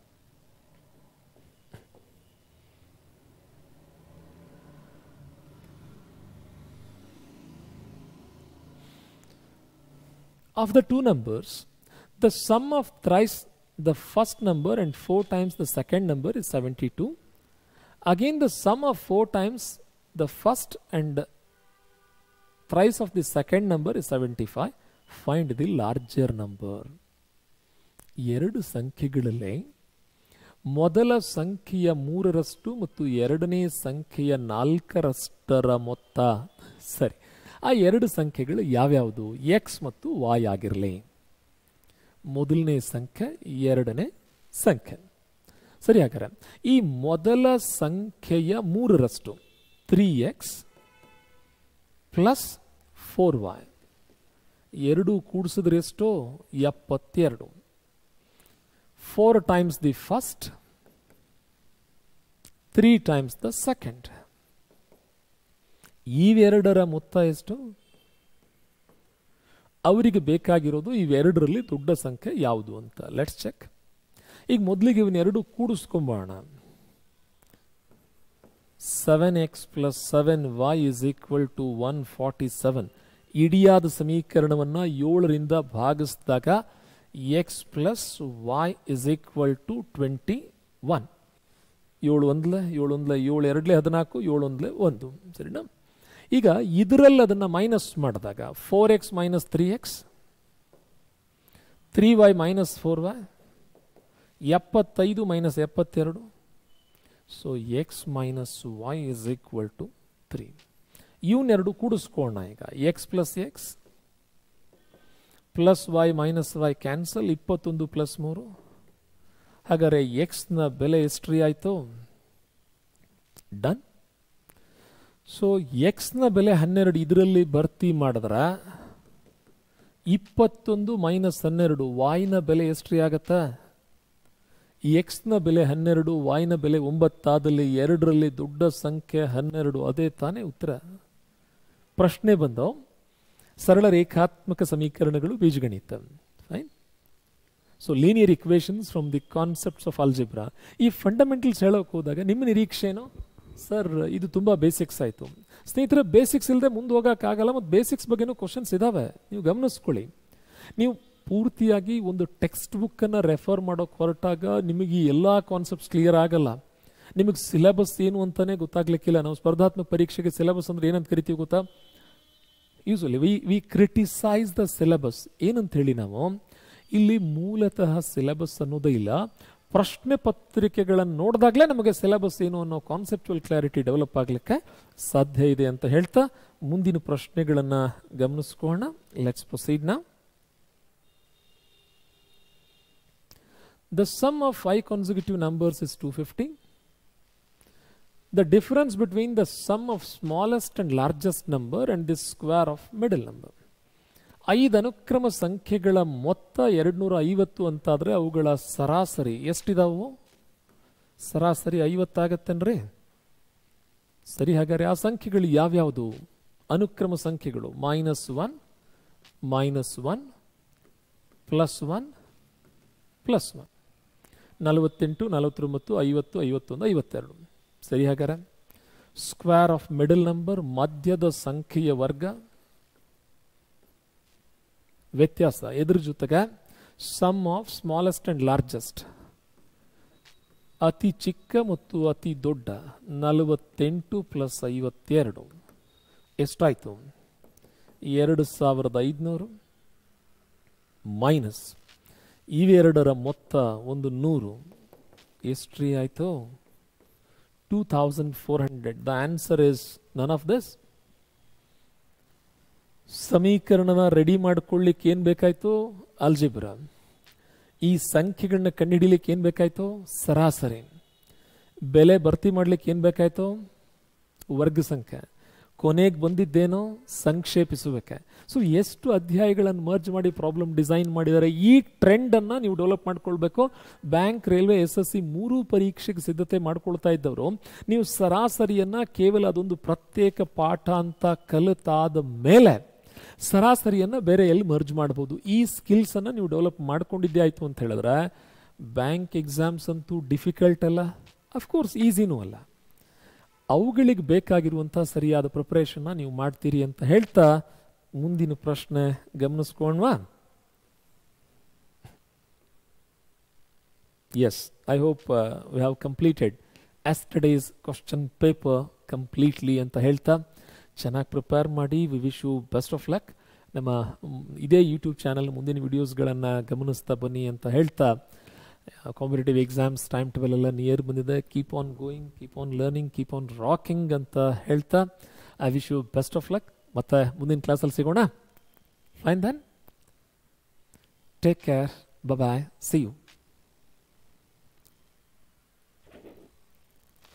Of the two numbers, the sum of thrice the first number and 4 times the second number is 72. Again, the sum of 4 times the first and thrice of the second number is 75. Find the larger number. ಎರಡು ಸಂಖ್ಯೆಗಳಲ್ಲಿ ಮೊದಲ ಸಂಖ್ಯೆಯ ಮೂರರಷ್ಟು ಮತ್ತು ಎರಡನೇ ಸಂಖ್ಯೆಯ ನಾಲ್ಕರಷ್ಟರ ಮೊತ್ತ ಸರಿ ಆ ಎರಡು ಸಂಖ್ಯೆಗಳು ಯಾವ್ಯಾವುದು ಎಕ್ಸ್ ಮತ್ತು ವಾಯ್ ಆಗಿರಲಿ ಮೊದಲನೇ ಸಂಖ್ಯೆ ಎರಡನೇ ಸಂಖ್ಯೆ ಸರಿ ಹಾಗಾದ್ರೆ ಈ ಮೊದಲ ಸಂಖ್ಯೆಯ ಮೂರರಷ್ಟು three X plus four Y ಎರಡು ಕೂಡಿಸಿದ್ರೆ ಎಷ್ಟೋ ಎಪ್ಪತ್ತೆರಡು four times the first three times the second ಇವೆರಡರ ಮೊತ್ತ ಎಷ್ಟು ಅವರಿಗೆ ಬೇಕಾಗಿರೋದು ಇವೆರಡರಲ್ಲಿ ದೊಡ್ಡ ಸಂಖ್ಯೆ ಯಾವುದು ಅಂತ ಲೆಟ್ಸ್ ಚೆಕ್ ಈಗ ಮೊದಲಿಗೆ ಇವನ್ನೆರಡು ಕೂಡಿಸ್ಕೊಂಬೋಣ seven X plus seven Y is equal to one forty seven ಇಡಿಯಾದ ಸಮೀಕರಣವನ್ನು ಏಳರಿಂದ ಭಾಗಿಸಿದಾಗ X plus Y is equal to twenty one ಏಳು ಒಂದ್ಲೆ ಏಳು ಒಂದ್ಲೆ ಏಳು ಎರಡ್ಲೆ ಹದಿನಾಲ್ಕು ಏಳು ಒಂದ್ಲೆ ಒಂದು ಸರಿನಾ ಈಗ ಇದರಲ್ಲಿ ಅದನ್ನು ಮೈನಸ್ ಮಾಡಿದಾಗ four X minus three X three Y minus four Y ಎಪ್ಪತ್ತೈದು ಮೈನಸ್ ಎಪ್ಪತ್ತೆರಡು so X minus Y is equal to three ಇವನ್ನೆರಡು ಕೂಡಿಸ್ಕೋಣ ಈಗ X plus X plus Y minus Y cancel ಇಪ್ಪತ್ತೊಂದು ಪ್ಲಸ್ ಮೂರು ಹಾಗಾದರೆ ಎಕ್ಸ್ನ ಬೆಲೆ ಎಷ್ಟ್ರಿ ಆಯಿತು ಡನ್ ಸೊ ಎಕ್ಸ್ನ ಬೆಲೆ ಹನ್ನೆರಡು ಇದರಲ್ಲಿ ಭರ್ತಿ ಮಾಡಿದ್ರ ಇಪ್ಪತ್ತೊಂದು ಮೈನಸ್ ಹನ್ನೆರಡು ವಾಯ್ನ ಬೆಲೆ ಎಷ್ಟ್ರಿ ಆಗತ್ತಾ ಎಕ್ಸ್ನ ಬೆಲೆ ಹನ್ನೆರಡು ವಾಯ್ನ ಬೆಲೆ ಒಂಬತ್ತಾದಲ್ಲಿ ಎರಡರಲ್ಲಿ ದೊಡ್ಡ ಸಂಖ್ಯೆ ಹನ್ನೆರಡು ಅದೇ ತಾನೇ ಉತ್ತರ ಪ್ರಶ್ನೆ ಬಂದವು ಸರಳ ರೇಖಾತ್ಮಕ ಸಮೀಕರಣಗಳು ಬೀಜಗಣಿತ fine so linear equations from the concepts of algebra ಈ ಫಂಡಮೆಂಟಲ್ಸ್ ಹೇಳೋಕೆ ಹೋದಾಗ ನಿಮ್ಮ ನಿರೀಕ್ಷೆ ಏನು ಸರ್ ಇದು ತುಂಬ ಬೇಸಿಕ್ಸ್ ಆಯಿತು ಸ್ನೇಹಿತರೆ ಬೇಸಿಕ್ಸ್ ಇಲ್ಲದೆ ಮುಂದೆ ಹೋಗೋಕ್ಕಾಗಲ್ಲ ಮತ್ತು ಬೇಸಿಕ್ಸ್ ಬಗ್ಗೆನೂ ಕ್ವಶನ್ಸ್ ಇದ್ದಾವೆ ನೀವು ಗಮನಿಸ್ಕೊಳ್ಳಿ ನೀವು ಪೂರ್ತಿಯಾಗಿ ಒಂದು ಟೆಕ್ಸ್ಟ್ ಬುಕ್ಕನ್ನು ರೆಫರ್ ಮಾಡೋಕೆ ಹೊರಟಾಗ ನಿಮಗೆ ಈ ಎಲ್ಲ ಕಾನ್ಸೆಪ್ಟ್ಸ್ ಕ್ಲಿಯರ್ ಆಗಲ್ಲ ನಿಮಗೆ ಸಿಲೆಬಸ್ ಏನು ಅಂತಾನೆ ಗೊತ್ತಾಗ್ಲಿಕ್ಕಿಲ್ಲ ನಾವು ಸ್ಪರ್ಧಾತ್ಮಕ ಪರೀಕ್ಷೆಗೆ ಸಿಲೆಬಸ್ ಅಂದ್ರೆ ಏನಂತ ಕರಿತೀವಿ ಗೊತ್ತಾ usually we we criticise the syllabus ಏನಂತ ಹೇಳಿ ನಾವು ಇಲ್ಲಿ ಮೂಲತಃ ಸಿಲೆಬಸ್ ಅನ್ನೋದೇ ಇಲ್ಲ ಪ್ರಶ್ನೆ ಪತ್ರಿಕೆಗಳನ್ನು ನೋಡಿದಾಗಲೇ ನಮಗೆ ಸಿಲೆಬಸ್ ಏನು ಅನ್ನೋ ಕಾನ್ಸೆಪ್ಚುವಲ್ ಕ್ಲಾರಿಟಿ ಡೆವಲಪ್ ಆಗಲಿಕ್ಕೆ ಸಾಧ್ಯ ಇದೆ ಅಂತ ಹೇಳ್ತಾ ಮುಂದಿನ ಪ್ರಶ್ನೆಗಳನ್ನು ಗಮನಿಸ್ಕೋಣ ಲೆಟ್ಸ್ ಪ್ರೊಸೀಡ್ ನಾ The sum of five consecutive numbers is 250. The difference between the sum of smallest and largest number and the square of middle number. ಐದು ಅನುಕ್ರಮ ಸಂಖ್ಯೆಗಳ ಮೊತ್ತ ಎರಡುನೂರ ಐವತ್ತು ಅಂತಾದರೆ ಅವುಗಳ ಸರಾಸರಿ ಎಷ್ಟಿದಾವು ಸರಾಸರಿ ಐವತ್ತಾಗತ್ತೇನ್ರಿ ಸರಿ ಹಾಗಾದ್ರೆ ಆ ಸಂಖ್ಯೆಗಳು ಯಾವ್ಯಾವುದು ಅನುಕ್ರಮ ಸಂಖ್ಯೆಗಳು minus one minus one plus one plus one ನಲವತ್ತೆಂಟು ನಲವತ್ತೊಂಬತ್ತು ಐವತ್ತು ಐವತ್ತೊಂದು ಐವತ್ತೆರಡು ಸರಿ ಹಾಗಾರೆ ಸ್ಕ್ವೇರ್ ಆಫ್ ಮಿಡಲ್ ನಂಬರ್ ಮಧ್ಯದ ಸಂಖ್ಯೆಯ ವರ್ಗ ವ್ಯತ್ಯಾಸ ಎದ್ರ ಜೊತೆಗೆ sum of smallest and largest ಅತಿ ಚಿಕ್ಕ ಮತ್ತು ಅತಿ ದೊಡ್ಡ ನಲವತ್ತೆಂಟು ಪ್ಲಸ್ ಐವತ್ತೆರಡು ಎಷ್ಟಾಯಿತು ಎರಡು ಸಾವಿರದ ಐದುನೂರು ಮೈನಸ್ ಇವೆರಡರ ಮೊತ್ತ ಒಂದು ನೂರು ಎಷ್ಟ್ರಿ ಆಯಿತು two thousand four hundred the answer is none of this ಸಮೀಕರಣನ ರೆಡಿ ಮಾಡ್ಕೊಳ್ಳಿಕ್ಕೆ ಏನು ಬೇಕಾಯಿತು ಅಲ್ಜಿಬ್ರಾ ಈ ಸಂಖ್ಯೆಗಳನ್ನ ಕಂಡುಹಿಡಿಲಿಕ್ಕೆ ಏನು ಬೇಕಾಯಿತು ಸರಾಸರಿ ಬೆಲೆ ಭರ್ತಿ ಮಾಡ್ಲಿಕ್ಕೆ ಏನು ಬೇಕಾಯಿತು ವರ್ಗ ಸಂಖ್ಯೆ ಕೊನೆಗೆ ಬಂದಿದ್ದೇನೋ ಸಂಕ್ಷೇಪಿಸುವಿಕೆ ಸೊ ಎಷ್ಟು ಅಧ್ಯಾಯಗಳನ್ನು ಮರ್ಜ್ ಮಾಡಿ ಪ್ರಾಬ್ಲಮ್ ಡಿಸೈನ್ ಮಾಡಿದ್ದಾರೆ ಈ ಟ್ರೆಂಡನ್ನು ನೀವು ಡೆವಲಪ್ ಮಾಡ್ಕೊಳ್ಬೇಕು bank railway S S C ಮೂರೂ ಪರೀಕ್ಷೆಗೆ ಸಿದ್ಧತೆ ಮಾಡ್ಕೊಳ್ತಾ ಇದ್ದವರು ನೀವು ಸರಾಸರಿಯನ್ನು ಕೇವಲ ಅದೊಂದು ಪ್ರತ್ಯೇಕ ಪಾಠ ಅಂತ ಕಲಿತಾದ ಮೇಲೆ ಸರಾಸರಿಯನ್ನು ಬೇರೆ ಎಲ್ಲಿ ಮರ್ಜ್ ಮಾಡ್ಬೋದು ಈ ಸ್ಕಿಲ್ಸನ್ನು ನೀವು ಡೆವಲಪ್ ಮಾಡ್ಕೊಂಡಿದ್ದೇ ಆಯಿತು ಅಂತ ಹೇಳಿದ್ರೆ ಬ್ಯಾಂಕ್ ಎಕ್ಸಾಮ್ಸ್ ಅಂತೂ ಡಿಫಿಕಲ್ಟ್ ಅಲ್ಲ ಅಫ್ಕೋರ್ಸ್ ಈಸಿನೂ ಅಲ್ಲ ಅವುಗಳಿಗೆ ಬೇಕಾಗಿರುವಂಥ ಸರಿಯಾದ ಪ್ರಿಪ್ರೇಷನ್ನ ನೀವು ಮಾಡ್ತೀರಿ ಅಂತ ಹೇಳ್ತಾ ಮುಂದಿನ ಪ್ರಶ್ನೆ ಗಮನಿಸ್ಕೊಂಡ್ವಾ yes I hope we have completed yesterday's question paper completely ಅಂತ ಹೇಳ್ತಾ ಚೆನ್ನಾಗಿ ಪ್ರಿಪೇರ್ ಮಾಡಿ we wish you best of luck ನಮ್ಮ ಮ್, ಇದೇ ಯೂಟ್ಯೂಬ್ ಚಾನಲ್ ಮುಂದಿನ ವಿಡಿಯೋಸ್ಗಳನ್ನು ಗಮನಿಸ್ತಾ ಬನ್ನಿ ಅಂತ ಹೇಳ್ತಾ ಕಾಂಪಿಟೇಟಿವ್ ಎಕ್ಸಾಮ್ಸ್ ಟೈಮ್ ಟೇಬಲ್ ಎಲ್ಲ ನಿಯರ್ ಬಂದಿದೆ keep on going keep on learning keep on rocking ಅಂತ ಹೇಳ್ತಾ I wish you best of luck ಮತ್ತೆ ಮುಂದಿನ ಕ್ಲಾಸಲ್ಲಿ ಸಿಗೋಣ fine then take care bye see you